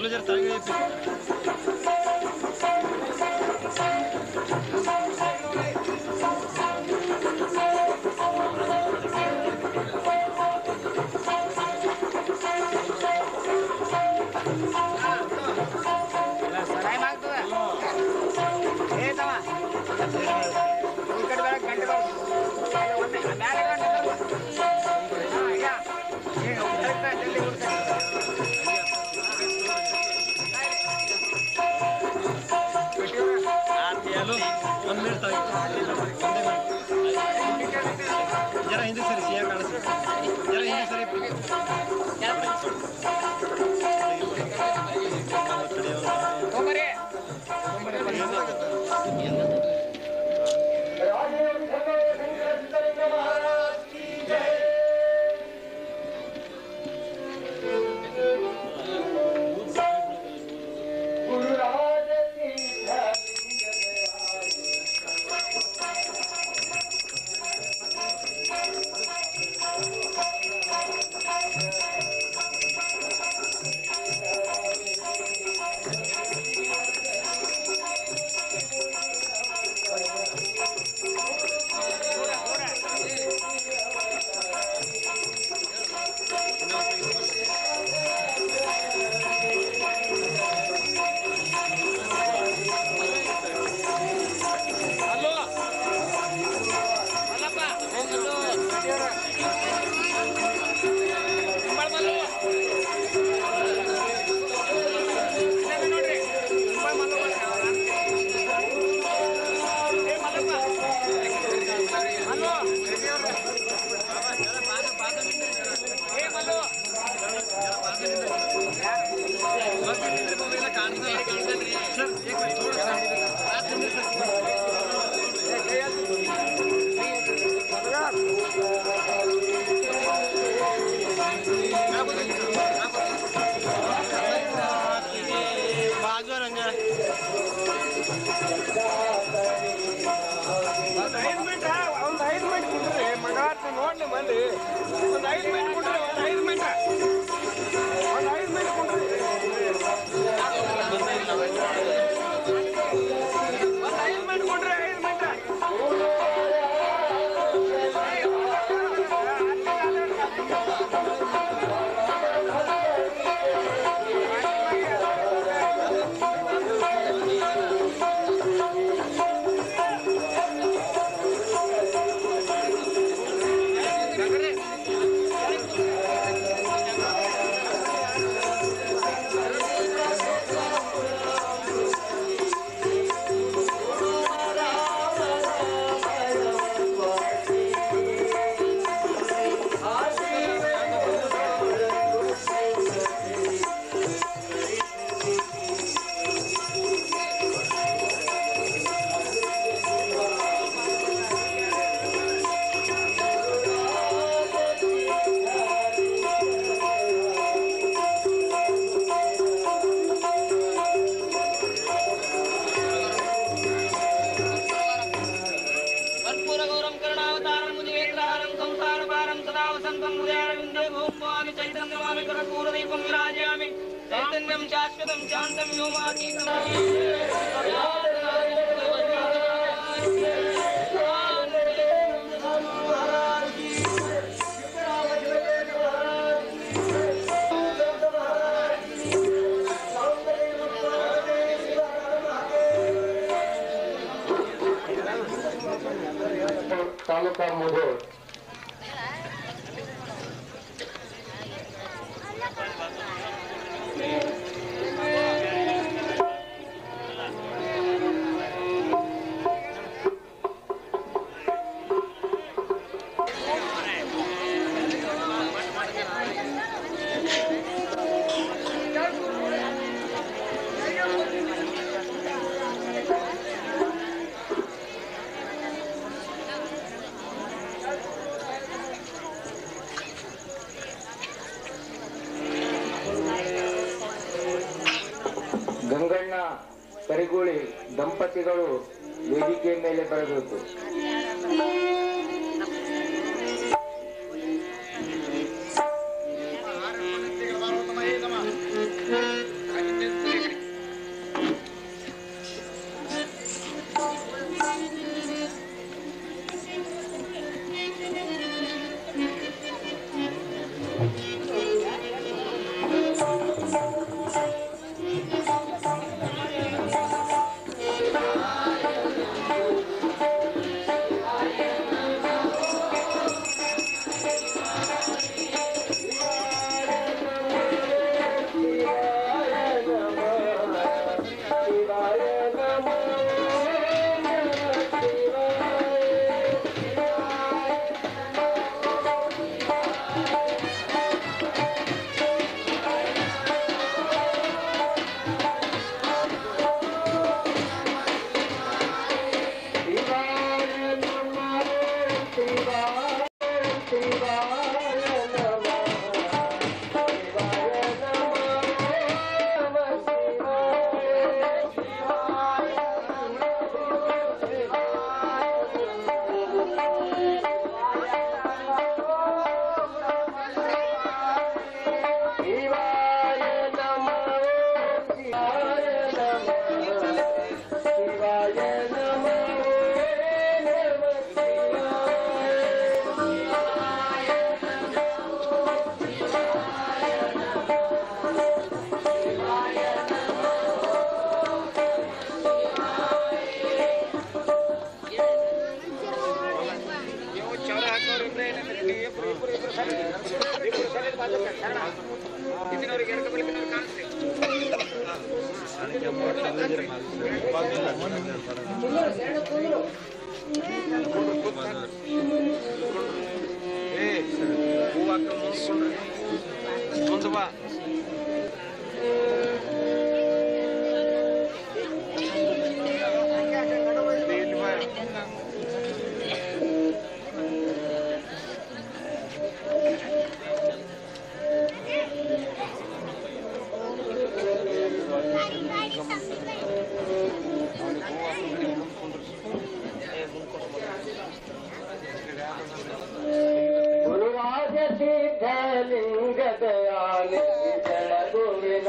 ಜರ ತಳಗೆ ಐತಿ. ಟೈಮ್ ಆಗ್ತದ ಏ ತಮ್ಮ ಈ ಕಡೆ ಬೇಡ ಗಂಟೆ ಬೇಡ ಒಂದೇ ಮ್ಯಾಲೆ ಗಂಟೆ ಹಾ ಈಗ ಈಗ ಕರೆಕ್ಟ್ ಜಲ್ದಿ ಕೊಡ್ತೇನೆ ಆರ್ತಿ ಅಲ್ಲೋ ಒಂದ್ ಮಿನಿಟ್ ತಳಗೆ ಒಂದೇ ಮಿನಿಟ್ ಜರ ಹಿಂದೆ ಸರಿ ಸಿಯಾ ಕಾಣಿಸ್ತದೆ ಜರ ಹಿಂದೆ ಸರಿ ತೊಂಬರಿ ಹಲೋ ಮಲ್ಲಪ್ಪ ಹಲೋ ಕುಂಬಳ ಮಲ್ಲು ಇಲ್ಲೇ ನೋಡ್ರಿ ಕುಂಬಳ ಮಲ್ಲು ಏ ಮಲ್ಲಪ್ಪ ಹಲೋ ಏ ಮಲ್ಲು ಸರ್ ಏಕ್ ಮಿನಿಟ್ ಥೋड़ा सा रात में सर ಬಾಜು ರಂಗ ಒಂದು ಐದು ಮಿನಿಟ್ ಒಂದು ಐದು ಮಿನಿಟ್ ಕುಂಡ್ರಿ ಮಗಾತ್ ನೋಡ್ಲಿ ಮಂದಿ ಒಂದು ಐದು ಮಿನಿಟ್ ಕುಂಡ್ರಿ ಒಂದು ಐದು ಮಿನಿಟ್ ಒಂದು ಐದು ಮಿನಿಟ್ ಕುಂಡ್ರಿ ಒಂದು ಐದು ಮಿನಿಟ್ ಕುಂಡ್ರಿ ಐದು ಮಿನಿಟ್ कर्पूरगौरं करुणावतारं मुनिवेत्रहारं संसारभारं सदा वसन्तं हृदयारविन्दे भौम्वामि चैतन्यमामि कर्पूरदीपं विराजयामि चैतन्यं शाश्वतं शान्तं ತಾಲೂಕಾ ಮುಧೋಳ್ ಗಂಗಣ್ಣ ಕರಿಗೋಳಿ ದಂಪತಿಗಳು ವೇದಿಕೆ ಮೇಲೆ ಬರಬೇಕು ಆ ಮುಂದೆ ಬಾ ಇಲ್ಲಿ ಬಾ ಗುರುರಾಜ ಸಿದ್ಧಲಿಂಗ ದಯಾಲಿ ಜಳಗುವಿನ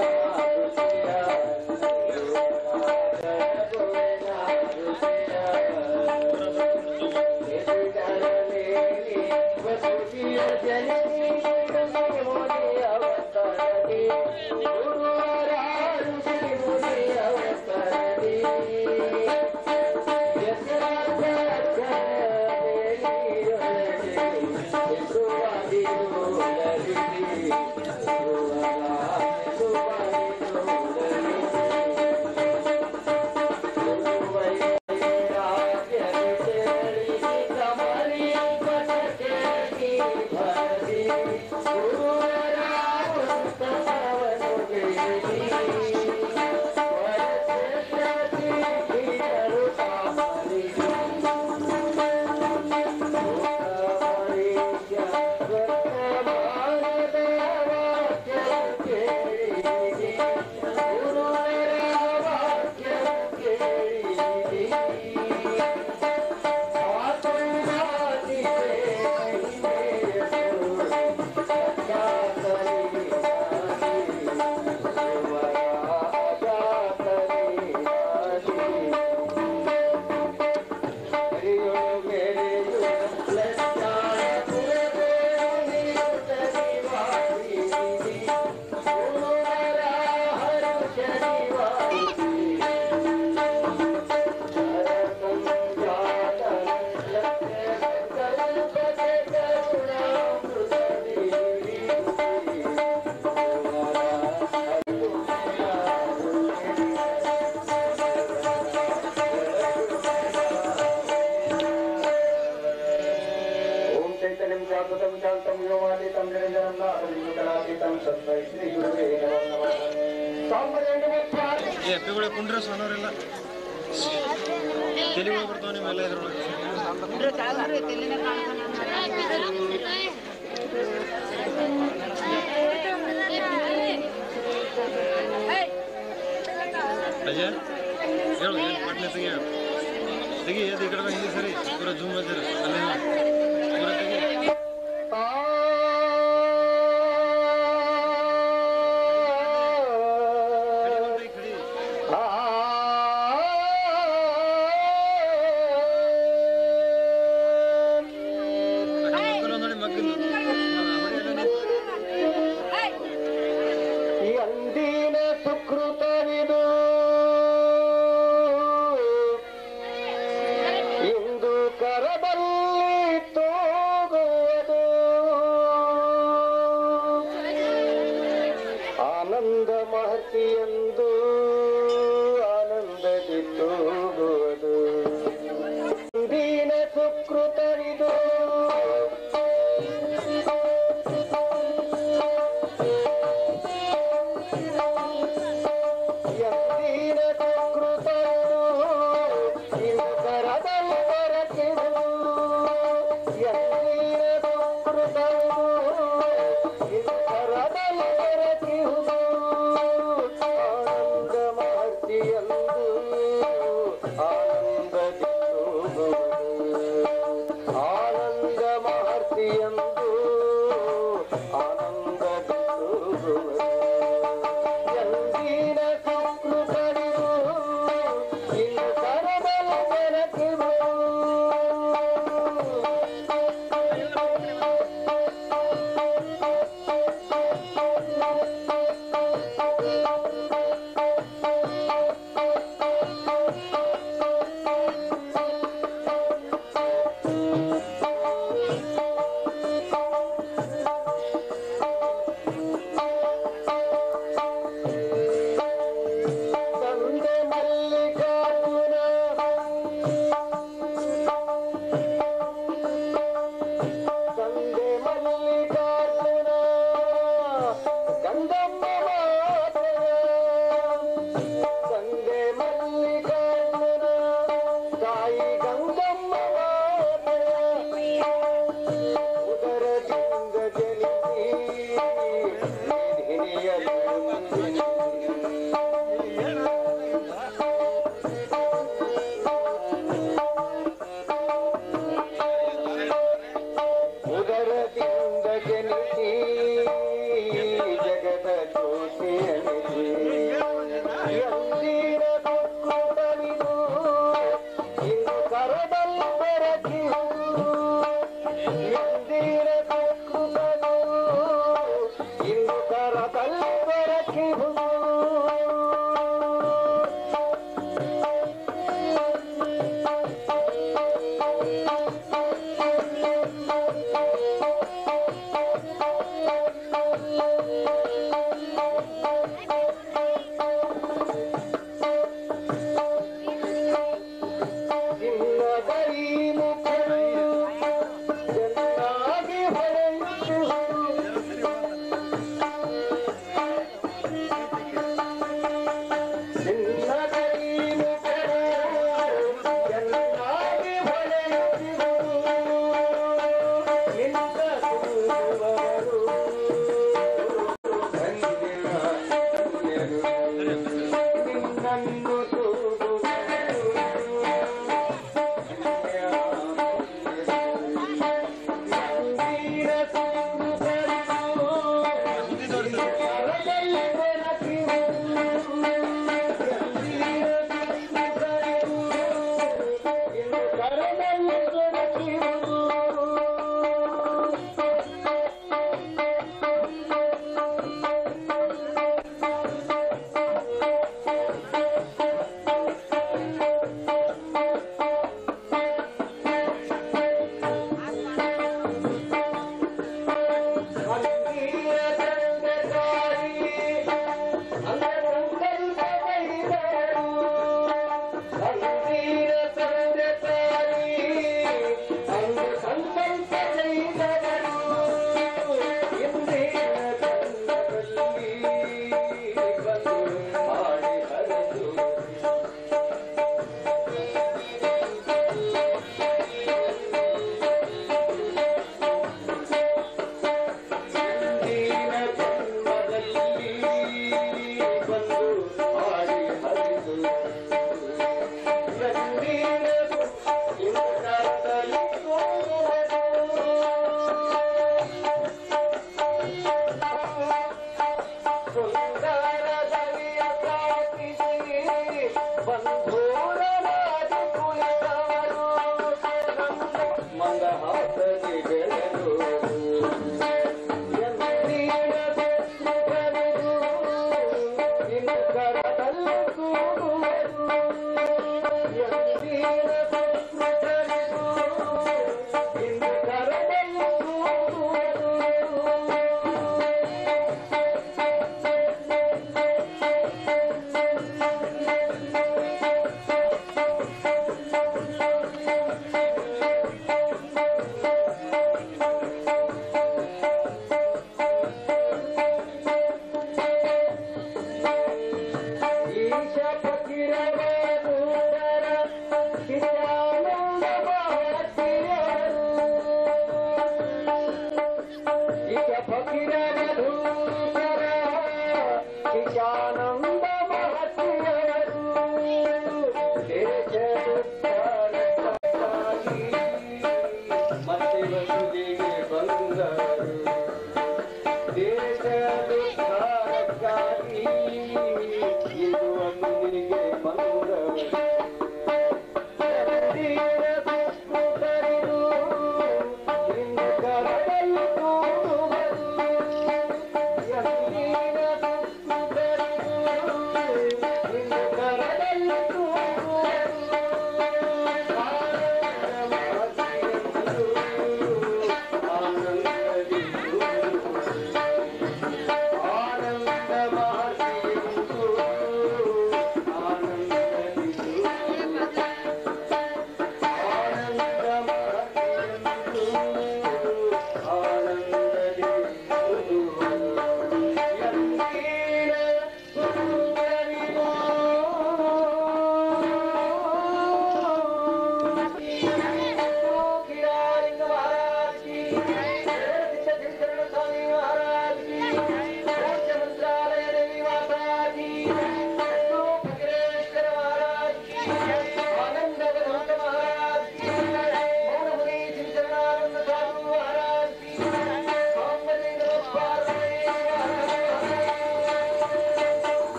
ಓಂ ಚೈತನ್ಯಂ ಶಾಶ್ವತಂ ಶಾಂತಂ ಯೋಮಾತೀತಂ ನಿರಂಜನಂ ನಾದಂ ಸತ್ವೈ ಶ್ರೀ ಗುರುವೇ ನಮಃ ನಮಃ ಸಾಂಬರೇಣ ಏ ಎಪ್ಪಿಗಳು ಕುಂಡ್ರೆ ಸಣ್ಣವರೆಲ್ಲ ತೆಲಿಗಳು ಬರ್ತಾವ ನೀವೆಲ್ಲ ಇದ್ರೊಳಗೆ ಅಜಯ್ ಹೇಳು ಏನು ಪಟ್ನೆ ತೆಗಿ ಹೇಳು ತೆಗಿ ಅದು ಈ ಕಡೆ ಬಾ, ಹಿಂದೆ ಸರಿ ಪೂರ ಜೂಮ್ ಬಂದಿರ ಅಲ್ಲಿಂದ ಪೂರ ತೆಗಿ ಕಡಿ ಬಂದು ಈ ಕಡಿ. ಆ ಕಡೆ ಮಕ್ಕಳು ನೋಡಿ ಮಕ್ಕಳು ಹಾ, ಹೊಡಿ ಅಲ್ಲ ನೀ. ಈ ಅಂದಿ ಸುಕೃತವಿದು ಇಂದು ಕರದಲ್ಲಿ ತೋಗುವುದು ಆನಂದ ಮಹರ್ತಿಯಂದು ಆನಂದದಿ ತೂಗುವುದು ಇಂದಿನ ಸುಕೃತವಿದು ಎಂದಿನ ಸುಕೃತವಿದು ಇಂದು ಕರದಲ್ಲಿ ಬರಕಿದು ಎಂದಿನ ಸುಕೃತವಿದು ಇಂದು ಕರದಲ್ಲಿ ಬರಕಿಹುದು ಆನಂದ ಮಹರ್ತಿಯಂದು ಆನಂದದಿ ತೂಗುವುದು ಆನಂದ ಮಹರ್ತಿಯಂದು ಆನಂದದಿ ತೂಗುವುದು ಎಂದಿನ ಸುಕೃತರಿಗೂ ಇನ್ನು ಕರದಲ್ಲಿ ಬೆಳಕಿರು ತಂದೆ ಮಲ್ಲಿಕಾರ್ಜುನ ತಂದೆ ಮಲ್ಲಿಕಾರ್ಜುನ ಗಂಗಮ್ಮ ಮಾತೆಯ ತಂದೆ ಮಲ್ಲಿಕಾರ್ಜುನ ತಾಯಿ ಗಂಗಮ್ಮ ಮಾತೆಯ ಉದರದಿಂದ ಜನಿಸಿ ನಿಧಿನಿಯಲ್ಲಿ ಉದರದಿಂದ ಜನಿಸಿ ಜಗದ ಜ್ಯೋತಿ ಅನಿಸಿ ಎಂದಿನ ಸುಕೃತವಿದು ಇಂದು ಕರದಲ್ಲಿ ಬೆರಕಿಹುದು ಎಂದಿನ ಸುಕೃತವಿದು ಇಂದು ಕರದಲ್ಲಿ ಬೆರಕಿಹುದು ಚಿನ್ನದೈ ಮುಖರು ಚೆನ್ನಾಗಿ ಹೊಳೆಯುತ್ತಿರುವುದು ಚಿನ್ನದೈ ಮುಖರು ಚೆನ್ನಾಗಿ ಹೊಳೆಯುತ್ತಿರುವುದು ನಿಂತ ಸುರುವರು ಧನ್ಯರು ನಿನ್ನನ್ನು ತೂಗುವರು ಸಂಕಲ್ಪ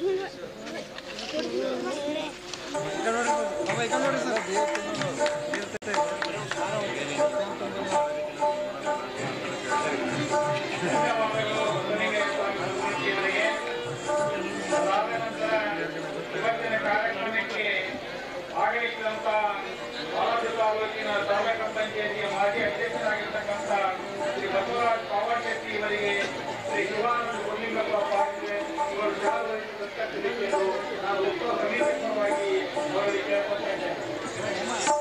ಇವತ್ತಿನ ಕಾರ್ಯಕ್ರಮಕ್ಕೆ ಆಗಮಿಸಿದಂತ ಬಾಲಾಜಿ ತಾಲೂಕಿನ ತಾಲೂಕು ಪಂಚಾಯತಿಯ ಮಾಜಿ ಅಧ್ಯಕ್ಷರಾಗಿರ್ತಕ್ಕಂಥ ಶ್ರೀ ಬಸವರಾಜ್ ಪವಾರ್ ಶೆಟ್ಟಿ ಇವರಿಗೆ ಶ್ರೀ ಶಿವಾನಂದ ಗುರುಲಿಂಗಪ್ಪ ಪಾಟೀಲ್ ಇವರು ಶಾಲೆಯಲ್ಲಿ ದತ್ತತೆಗೆಂದು ನಾವು ಉತ್ಸವ ಸಮಿತಿ ಪರವಾಗಿ ಅವರಿಗೆ ಕೇಳ್ಕೊತಾ ಇದ್ದೇನೆ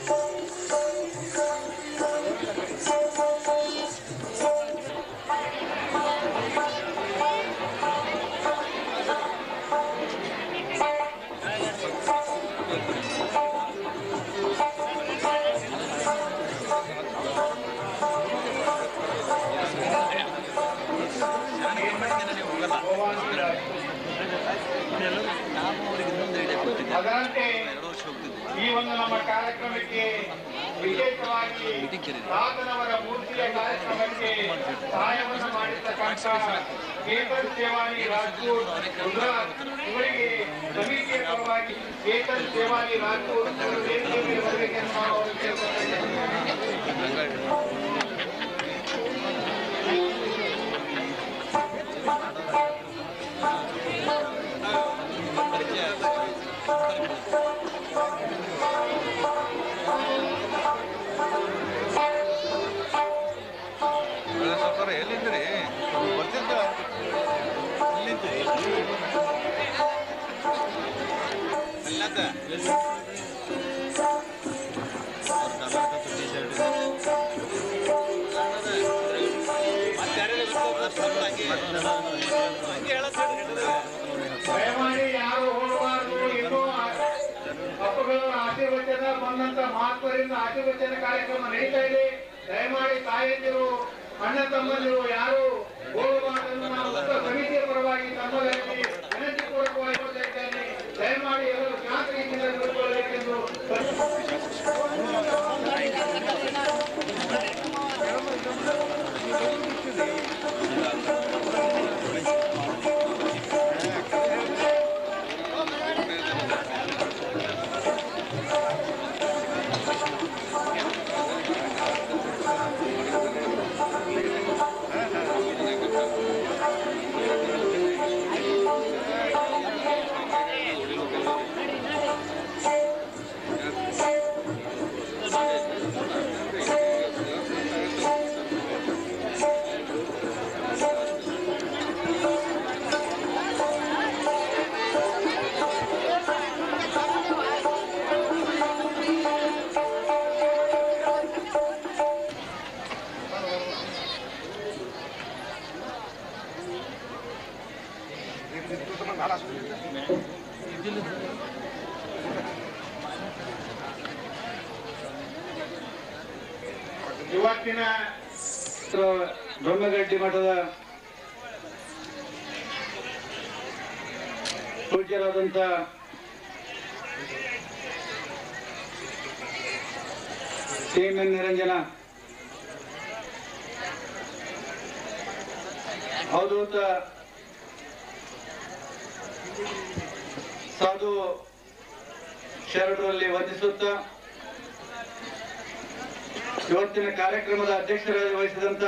ಅದರಂತೆ ಈ ಒಂದು ನಮ್ಮ ಕಾರ್ಯಕ್ರಮಕ್ಕೆ ವಿಶೇಷವಾಗಿ ಸಾಧನವರ ಮೂರ್ತಿಯ ಕಾರ್ಯಕ್ರಮಕ್ಕೆ ಸಹಾಯವನ್ನು ಮಾಡಿರ್ತಕ್ಕಂಥ ಚೇತನ್ ಸೇವಾನಿ ರಾಜ್ಪೂರ್ ಗುಜರಾತ್ ಇವರಿಗೆ ಸಮಿತಿಯ ಪರವಾಗಿ ಚೇತನ್ ಸೇವಾನಿ ರಾಜ್ಪೂರ್ ಅವರು ವೇದಿಕೆ ಮೇಲೆ ಬರಬೇಕೆಂದು ನಾವು ಅವರಿಗೆ ಕೇಳ್ಕೊತಾ ಇದ್ದೇವೆ. ಸ್ವಲ್ಪ ಎಲ್ಲಿದ್ರಿ ಬರ್ತಿದ್ದ ದಯಮಾಡಿ ಯಾರು ಹೋಗಬಾರದು ಇನ್ನೂ ಅಪ್ಪಗಳ ಆಶೀರ್ವಚನ ಬಂದಂತ ಮಹಾತ್ಮರಿಂದ ಆಶೀರ್ವಚನ ಕಾರ್ಯಕ್ರಮ ನಡೀತಾ ಇದೆ ದಯಮಾಡಿ ತಾಯಂದಿರು ಅಣ್ಣ ತಮ್ಮಂದಿರು ಯಾರು ಹೋಗಬಾರದು ನಾವು ಉತ್ಸವ ಸಮಿತಿಯ ಪರವಾಗಿ ತಮ್ಮಲ್ಲಿ ವಿನಂತಿ ಪೂರ್ವಕವಾಗಿ ಹೇಳ್ತಾ ಇದ್ದೇನೆ ದಯಮಾಡಿ ಎಲ್ಲರೂ ಶಾಂತ ರೀತಿಯಿಂದ ನೋಡಿಕೊಳ್ಳಬೇಕೆಂದು ಇವತ್ತಿನ ಬ್ರಹ್ಮಗಡ್ಡಿ ಮಠದ ಪೂಜ್ಯರಾದಂಥ C M N Niranjana Avadhoota Sadhu ಶರಣರಲ್ಲಿ ವಂದಿಸುತ್ತಾ ಇವತ್ತಿನ ಕಾರ್ಯಕ್ರಮದ ಅಧ್ಯಕ್ಷರಾಗಿ ವಹಿಸಿದಂತ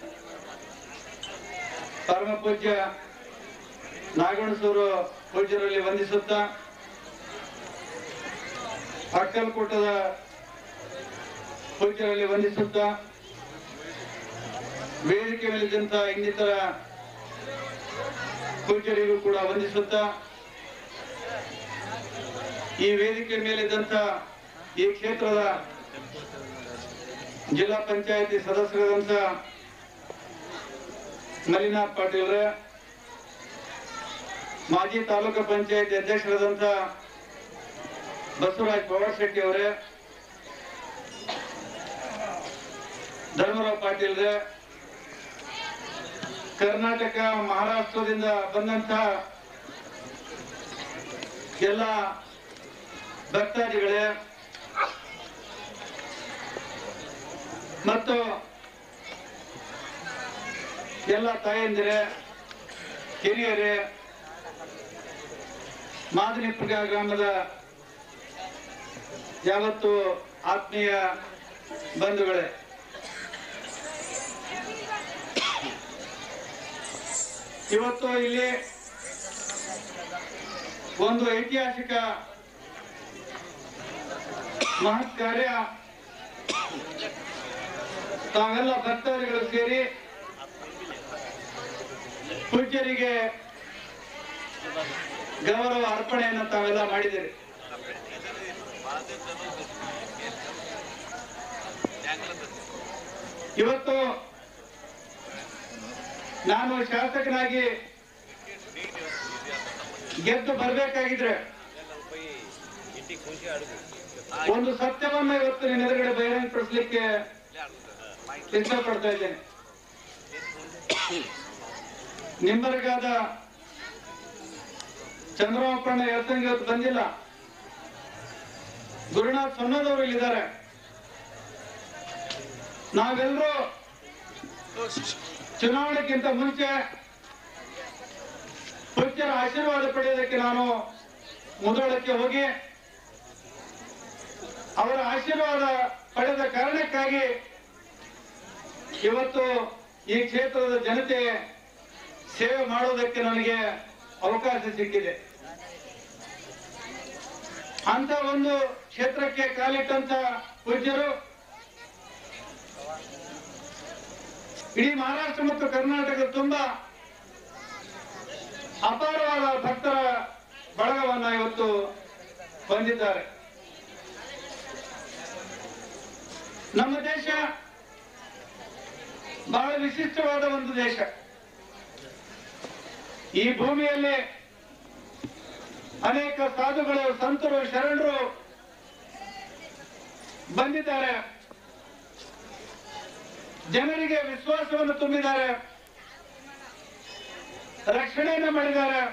ಪರಮ ಪೂಜ್ಯ ನಾಗಣಸೂರು ಪೂಜ್ಯರಲ್ಲಿ ವಂದಿಸುತ್ತಾ ಅಕ್ಕಲ್ಕೋಟದ ಪೂಜ್ಯರಲ್ಲಿ ವಂದಿಸುತ್ತಾ ವೇದಿಕೆ ಮೇಲಿದ್ದಂತ ಇನ್ನಿತರ ಪೂಜ್ಯರಿಗೂ ಕೂಡ ವಂದಿಸುತ್ತಾ ಈ ವೇದಿಕೆ ಮೇಲಿದ್ದಂತ ಈ ಕ್ಷೇತ್ರದ ಜಿಲ್ಲಾ ಪಂಚಾಯತಿ ಸದಸ್ಯರಾದಂತ ಮಲ್ಲಿನಾಥ್ ಪಾಟೀಲ್ ಮಾಜಿ ತಾಲೂಕು ಪಂಚಾಯತಿ ಅಧ್ಯಕ್ಷರಾದಂತ ಬಸವರಾಜ್ ಪವಾರ್ ಶೆಟ್ಟಿ ಅವರೇ ಧರ್ಮರಾವ್ ಪಾಟೀಲ್ ಕರ್ನಾಟಕ ಮಹಾರಾಷ್ಟ್ರದಿಂದ ಬಂದಂತ ಎಲ್ಲ ಭಕ್ತಾದಿಗಳೇ ಮತ್ತು ಎಲ್ಲ ತಾಯಂದಿರೇ ಹಿರಿಯರೇ ಮಾದನಿಪುರ ಗ್ರಾಮದ ಯಾವತ್ತು ಆತ್ಮೀಯ ಬಂಧುಗಳೇ ಇವತ್ತು ಇಲ್ಲಿ ಒಂದು ಐತಿಹಾಸಿಕ ಮಹತ್ ಕಾರ್ಯ ತಾವೆಲ್ಲ ಭಕ್ತಾದಿಗಳು ಸೇರಿ ಪೂಜ್ಯರಿಗೆ ಗೌರವ ಅರ್ಪಣೆಯನ್ನು ತಾವೆಲ್ಲ ಮಾಡಿದ್ದೀರಿ ಇವತ್ತು ನಾನು ಶಾಸಕನಾಗಿ ಗೆದ್ದು ಬರಬೇಕಾಗಿದ್ರೆ ಒಂದು ಸತ್ಯವನ್ನ ಇವತ್ತು ನಿನ್ನ ಎದುರುಗಡೆ ಬಹಿರಂಗಪಡಿಸ್ಲಿಕ್ಕೆ ಇಷ್ಟಪಡ್ತಾ ಇದ್ದೇನೆ ನಿಂಬರ್ಗಾದ ಚಂದ್ರಮಪ್ಪಣ್ಣ ಎತ್ತಂಗೆ ಇವತ್ತು ಬಂದಿಲ್ಲ ಗುರುನಾಥ್ ಸೊನ್ನದವರು ಇಲ್ಲಿದ್ದಾರೆ ನಾವೆಲ್ಲರೂ ಚುನಾವಣೆಗಿಂತ ಮುಂಚೆ ಪೂಜ್ಯರ ಆಶೀರ್ವಾದ ಪಡೆಯೋದಕ್ಕೆ ನಾನು ಮುದೋಳಕ್ಕೆ ಹೋಗಿ ಅವರ ಆಶೀರ್ವಾದ ಪಡೆದ ಕಾರಣಕ್ಕಾಗಿ ಇವತ್ತು ಈ ಕ್ಷೇತ್ರದ ಜನತೆ ಸೇವೆ ಮಾಡೋದಕ್ಕೆ ನನಗೆ ಅವಕಾಶ ಸಿಕ್ಕಿದೆ ಅಂತ ಒಂದು ಕ್ಷೇತ್ರಕ್ಕೆ ಕಾಲಿಟ್ಟಂತ ಪೂಜ್ಯರು ಇಡೀ ಮಹಾರಾಷ್ಟ್ರ ಮತ್ತು ಕರ್ನಾಟಕ ತುಂಬಾ ಅಪಾರವಾದ ಭಕ್ತರ ಬಳಗವನ್ನ ಇವತ್ತು ಹೊಂದಿದ್ದಾರೆ ನಮ್ಮ ದೇಶ ಬಹಳ ವಿಶಿಷ್ಟವಾದ ಒಂದು ದೇಶ ಈ ಭೂಮಿಯಲ್ಲಿ ಅನೇಕ ಸಾಧುಗಳು ಸಂತರು ಶರಣರು ಬಂದಿದ್ದಾರೆ ಜನರಿಗೆ ವಿಶ್ವಾಸವನ್ನು ತುಂಬಿದ್ದಾರೆ ರಕ್ಷಣೆಯನ್ನು ಮಾಡಿದ್ದಾರೆ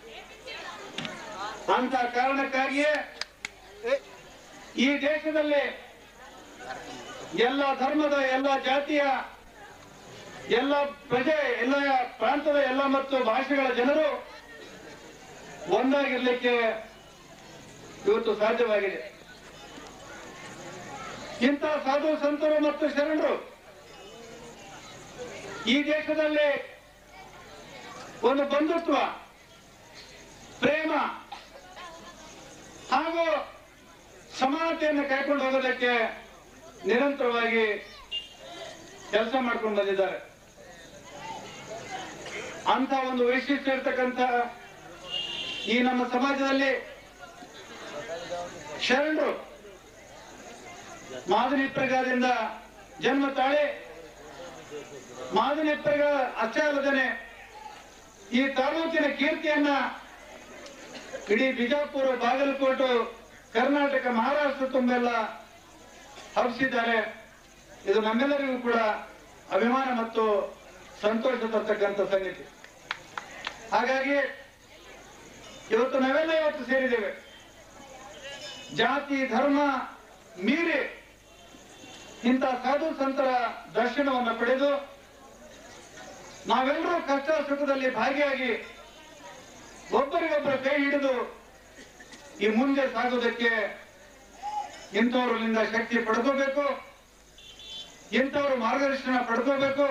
ಅಂತ ಕಾರಣಕ್ಕಾಗಿಯೇ ಈ ದೇಶದಲ್ಲಿ ಎಲ್ಲ ಧರ್ಮದ ಎಲ್ಲ ಜಾತಿಯ ಎಲ್ಲ ಪ್ರಜೆ ಎಲ್ಲ ಪ್ರಾಂತದ ಎಲ್ಲ ಮತ್ತು ಭಾಷೆಗಳ ಜನರು ಒಂದಾಗಿರ್ಲಿಕ್ಕೆ ಇವತ್ತು ಸಾಧ್ಯವಾಗಿದೆ ಇಂಥ ಸಾಧು ಸಂತರು ಮತ್ತು ಶರಣರು ಈ ದೇಶದಲ್ಲಿ ಒಂದು ಬಂಧುತ್ವ ಪ್ರೇಮ ಹಾಗೂ ಸಮಾನತೆಯನ್ನು ಕಾಯ್ಕೊಂಡು ಹೋಗೋದಕ್ಕೆ ನಿರಂತರವಾಗಿ ಕೆಲಸ ಮಾಡ್ಕೊಂಡು ಬಂದಿದ್ದಾರೆ ಅಂತ ಒಂದು ವೈಶಿಷ್ಟ್ಯ ಇರ್ತಕ್ಕಂಥ ಈ ನಮ್ಮ ಸಮಾಜದಲ್ಲಿ ಶರಣರು ಮಾದರಿ ಪ್ರಗಾರದಿಂದ ಜನ್ಮ ತಾಳಿ ಮಾದರಿ ಪ್ರಗ ಅಷ್ಟೇ ಅಲ್ಲದೇನೆ ಈ ತಾಲೂಕಿನ ಕೀರ್ತಿಯನ್ನ ಇಡೀ ಬಿಜಾಪುರ ಬಾಗಲಕೋಟು ಕರ್ನಾಟಕ ಮಹಾರಾಷ್ಟ್ರ ತುಂಬೆಲ್ಲ ಹಬ್ಬಿಸಿದ್ದಾರೆ ಇದು ನಮ್ಮೆಲ್ಲರಿಗೂ ಕೂಡ ಅಭಿಮಾನ ಮತ್ತು ಸಂತೋಷ ತರ್ತಕ್ಕಂಥ ಸಂಗತಿ ಹಾಗಾಗಿ ಇವತ್ತು ನಾವೆಲ್ಲ ಇವತ್ತು ಸೇರಿದ್ದೇವೆ ಜಾತಿ ಧರ್ಮ ಮೀರಿ ಇಂಥ ಸಾಧು ಸಂತರ ದರ್ಶನವನ್ನು ಪಡೆದು ನಾವೆಲ್ಲರೂ ಕಷ್ಟ ಸುಖದಲ್ಲಿ ಭಾಗಿಯಾಗಿ ಒಬ್ಬರಿಗೊಬ್ಬರ ಕೈ ಹಿಡಿದು ಈ ಮುಂದೆ ಸಾಗೋದಕ್ಕೆ ಇಂಥವ್ರಿಂದ ಶಕ್ತಿ ಪಡ್ಕೋಬೇಕು ಇಂಥವ್ರ ಮಾರ್ಗದರ್ಶನ ಪಡ್ಕೋಬೇಕು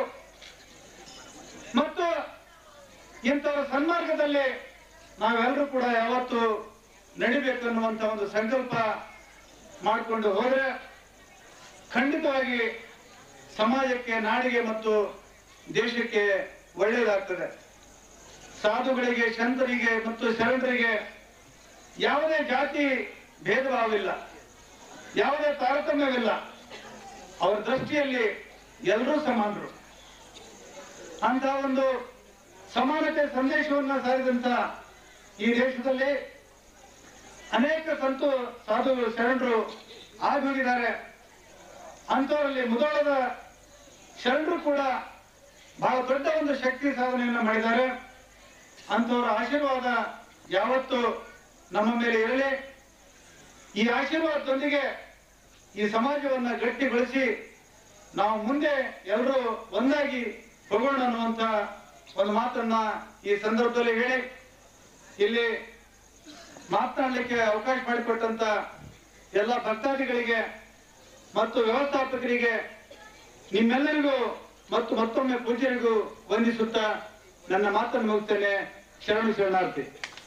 ಮತ್ತು ಇಂಥವ್ರ ಸನ್ಮಾರ್ಗದಲ್ಲಿ ನಾವೆಲ್ಲರೂ ಕೂಡ ಯಾವತ್ತು ನಡಿಬೇಕು ಅನ್ನುವಂತ ಒಂದು ಸಂಕಲ್ಪ ಮಾಡಿಕೊಂಡು ಹೋದ್ರೆ ಖಂಡಿತವಾಗಿ ಸಮಾಜಕ್ಕೆ ನಾಡಿಗೆ ಮತ್ತು ದೇಶಕ್ಕೆ ಒಳ್ಳೆಯದಾಗ್ತದೆ ಸಾಧುಗಳಿಗೆ ಸಂತರಿಗೆ ಮತ್ತು ಶರಣರಿಗೆ ಯಾವುದೇ ಜಾತಿ ಭೇದ ಭಾವವಿಲ್ಲ ಯಾವುದೇ ತಾರತಮ್ಯವಿಲ್ಲ ಅವರ ದೃಷ್ಟಿಯಲ್ಲಿ ಎಲ್ಲರೂ ಸಮಾನರು ಅಂತ ಒಂದು ಸಮಾನತೆ ಸಂದೇಶವನ್ನ ಸಾರಿದಂತ ಈ ದೇಶದಲ್ಲಿ ಅನೇಕ ಸಂತು ಸಾಧುಗಳು ಶರಣರು ಆಗೋಗಿದ್ದಾರೆ ಅಂತವರಲ್ಲಿ ಮುದೋಳದ ಶರಣರು ಕೂಡ ಬಹಳ ದೊಡ್ಡ ಒಂದು ಶಕ್ತಿ ಸಾಧನೆಯನ್ನ ಮಾಡಿದ್ದಾರೆ ಅಂತವರ ಆಶೀರ್ವಾದ ಯಾವತ್ತು ನಮ್ಮ ಮೇಲೆ ಇರಲಿ ಈ ಆಶೀರ್ವಾದದೊಂದಿಗೆ ಈ ಸಮಾಜವನ್ನ ಗಟ್ಟಿಗೊಳಿಸಿ ನಾವು ಮುಂದೆ ಎಲ್ಲರೂ ಒಂದಾಗಿ ಹೋಗೋಣ ಅನ್ನುವಂತ ಒಂದು ಮಾತನ್ನ ಈ ಸಂದರ್ಭದಲ್ಲಿ ಹೇಳಿ ಇಲ್ಲಿ ಮಾತನಾಡಲಿಕ್ಕೆ ಅವಕಾಶ ಮಾಡಿಕೊಟ್ಟಂತ ಎಲ್ಲ ಭಕ್ತಾದಿಗಳಿಗೆ ಮತ್ತು ವ್ಯವಸ್ಥಾಪಕರಿಗೆ ನಿಮ್ಮೆಲ್ಲರಿಗೂ ಮತ್ತು ಮತ್ತೊಮ್ಮೆ ಪೂಜ್ಯರಿಗೂ ವಂದಿಸುತ್ತಾ ನನ್ನ ಮಾತನ್ನು ಮುಗಿಸ್ತೇನೆ ಶರಣು ಶರಣಾರ್ಥಿ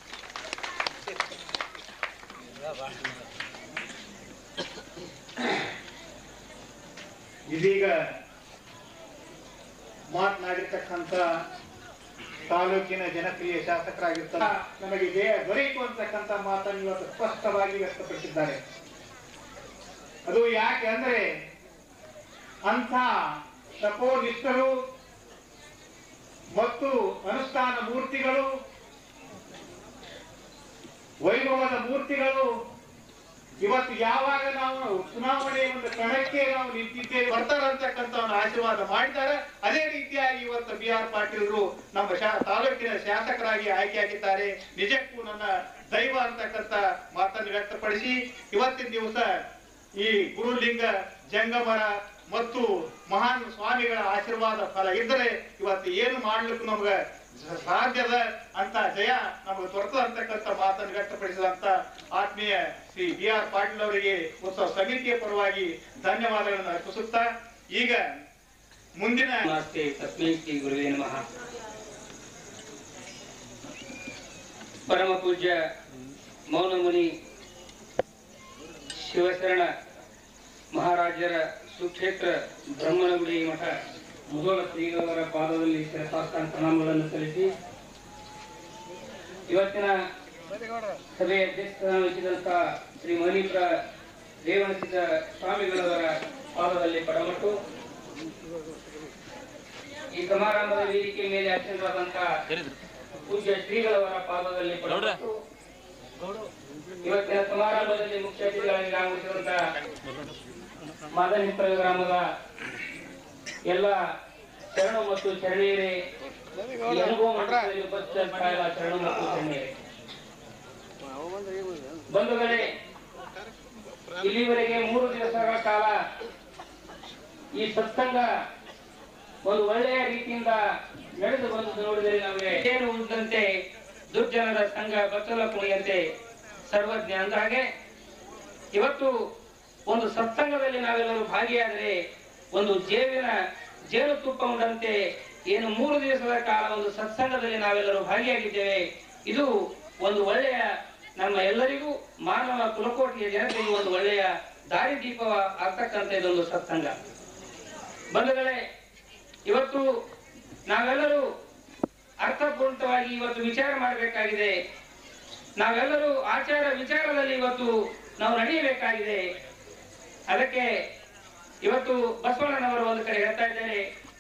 ಇದೀಗ ಮಾತನಾಡಿರ್ತಕ್ಕಂಥ ತಾಲೂಕಿನ ಜನಪ್ರಿಯ ಶಾಸಕರಾಗಿರ್ತಾರೆ ನಮಗೆ ಜಯ ದೊರೆಯಿತು ಅಂತಕ್ಕಂಥ ಮಾತನ್ನು ಇವತ್ತು ಸ್ಪಷ್ಟವಾಗಿ ವ್ಯಕ್ತಪಡಿಸಿದ್ದಾರೆ ಅದು ಯಾಕೆ ಅಂದ್ರೆ ಅಂಥ ತಪೋನಿಷ್ಠರು ಮತ್ತು ಅನುಷ್ಠಾನ ಮೂರ್ತಿಗಳು ವೈಭವದ ಮೂರ್ತಿಗಳು ಇವತ್ತು ಯಾವಾಗ ನಾವು ಚುನಾವಣೆ ಒಂದು ಕಣಕ್ಕೆ ನಾವು ನಿಂತಿದ್ದೇವೆ ಬರ್ತಾರೆ ಅಂತಕ್ಕಂಥ ಒಂದು ಆಶೀರ್ವಾದ ಮಾಡಿದ್ದಾರೆ ಅದೇ ರೀತಿಯಾಗಿ ಇವತ್ತು ಬಿ ಆರ್ ಪಾಟೀಲ್ರು ನಮ್ಮ ಶಾ- ತಾಲೂಕಿನ ಶಾಸಕರಾಗಿ ಆಯ್ಕೆಯಾಗಿದ್ದಾರೆ ನಿಜಕ್ಕೂ ನನ್ನ ದೈವ ಅಂತಕ್ಕಂಥ ಮಾತನ್ನು ವ್ಯಕ್ತಪಡಿಸಿ ಇವತ್ತಿನ ದಿವಸ ಈ ಗುರುಲಿಂಗ ಜಂಗಮರ ಮತ್ತು ಮಹಾನ್ ಸ್ವಾಮಿಗಳ ಆಶೀರ್ವಾದ ಫಲ ಇದ್ದರೆ ಇವತ್ತು ಏನು ಮಾಡ್ಲಿಕ್ಕೂ ನಮ್ಗೆ ಸಾಧ್ಯದ ಅಂತ ಜಯ ನಮಗೆ ದೊರೆತದ ಅಂತಕ್ಕಂಥ ಮಾತನ್ನು ವ್ಯಕ್ತಪಡಿಸಿದಂತ ಆತ್ಮೀಯ ಶ್ರೀ ಬಿ ಆರ್ ಪಾಟೀಲ್ ಅವರಿಗೆ ಉತ್ಸವ ಸಮಿತಿಯ ಪರವಾಗಿ ಧನ್ಯವಾದಗಳನ್ನು ಅರ್ಪಿಸುತ್ತಾ ಈಗ ಮುಂದಿನ ನಮಸ್ತೆ ತಸ್ಮೈ ಶ್ರೀ ಗುರುವೇ ನಮಃ ಪರಮ ಪೂಜ್ಯ ಮೌನಮುನಿ ಶಿವಶರಣ ಮಹಾರಾಜರ ಸುಕ್ಷೇತ್ರ ಬ್ರಹ್ಮನಗುಡಿ ಮಠ ಮುಗೋಳ ಶ್ರೀಗಳವರ ಪಾದದಲ್ಲಿ ಶಿರಸಾಷ್ಟಾಂಗ ಪ್ರಣಾಮಗಳನ್ನು ಸಲ್ಲಿಸಿ ಇವತ್ತಿನ ಸಭೆಯ ಅಧ್ಯಕ್ಷಸ್ಥಾನ ವಹಿಸಿದಂತ ಶ್ರೀ ಮಣಿಪುರ ರೇವಣಸಿದ್ದ ಸ್ವಾಮಿಗಳವರ ಪಾದದಲ್ಲಿ ಪಡಮಟ್ಟು ಈ ಸಮಾರಂಭದ ವೇದಿಕೆ ಮೇಲೆ ಅತ್ಯಂತವಾದಂತ ಪೂಜ್ಯ ಶ್ರೀಗಳವರ ಪಾದದಲ್ಲಿ ಪಡಮಟ್ಟು ಇವತ್ತಿನ ಸಮಾರಂಭದಲ್ಲಿ ಮುಖ್ಯ ಅತಿಥಿಗಳಾಗಿ ಆಗಮಿಸಿದಂತ ಮಾದನಿಪುರ ಗ್ರಾಮದ ಎಲ್ಲ ಶರಣು ಮತ್ತು ಶರಣೀಯರೇ ಈ ಅನುಭವ ಮಂಟಪದಲ್ಲಿ ಉಪಸ್ಥಿತರಿರ್ತಾ ಇಲ್ಲ ಶರಣು ಮತ್ತು ಶರಣೀಯರೇ ಬಂಧುಗಳೇ ಇಲ್ಲಿವರೆಗೆ ಮೂರು ದಿವಸಗಳ ಕಾಲ ಈ ಸತ್ಸಂಗ ಒಂದು ಒಳ್ಳೆಯ ರೀತಿಯಿಂದ ನಡೆದು ಬಂದು ನೋಡಿದರೆ ನಮಗೆ ಏನು ಉಳಿದಂತೆ ದುರ್ಜನರ ಸಂಘ ಬಚ್ಚಲ ಕುಣಿಯಂತೆ ಸರ್ವಜ್ಞ ಅಂದ ಹಾಗೆ ಇವತ್ತು ಒಂದು ಸತ್ಸಂಗದಲ್ಲಿ ನಾವೆಲ್ಲರೂ ಭಾಗಿಯಾದರೆ ಒಂದು ಜೇವಿನ ಜೇನುತುಪ್ಪ ಉಂಡಂತೆ ಏನು ಮೂರು ದಿವಸದ ಕಾಲ ಒಂದು ಸತ್ಸಂಗದಲ್ಲಿ ನಾವೆಲ್ಲರೂ ಭಾಗಿಯಾಗಿದ್ದೇವೆ ಇದು ಒಂದು ಒಳ್ಳೆಯ ನಮ್ಮ ಎಲ್ಲರಿಗೂ ಮಾನವ ಕುಲಕೋಟಿಯ ಜನತೆಗೆ ಒಂದು ಒಳ್ಳೆಯ ದಾರಿದೀಪ ಆಗ್ತಕ್ಕಂಥ ಇದೊಂದು ಸತ್ಸಂಗ ಬಂಧುಗಳೇ ಇವತ್ತು ನಾವೆಲ್ಲರೂ ಅರ್ಥಪೂರ್ಣವಾಗಿ ಇವತ್ತು ವಿಚಾರ ಮಾಡಬೇಕಾಗಿದೆ ನಾವೆಲ್ಲರೂ ಆಚಾರ ವಿಚಾರದಲ್ಲಿ ಇವತ್ತು ನಾವು ನಡೆಯಬೇಕಾಗಿದೆ ಅದಕ್ಕೆ ಇವತ್ತು ಬಸವಣ್ಣನವರು ಒಂದು ಕಡೆ ಹೇಳ್ತಾ ಇದ್ದಾರೆ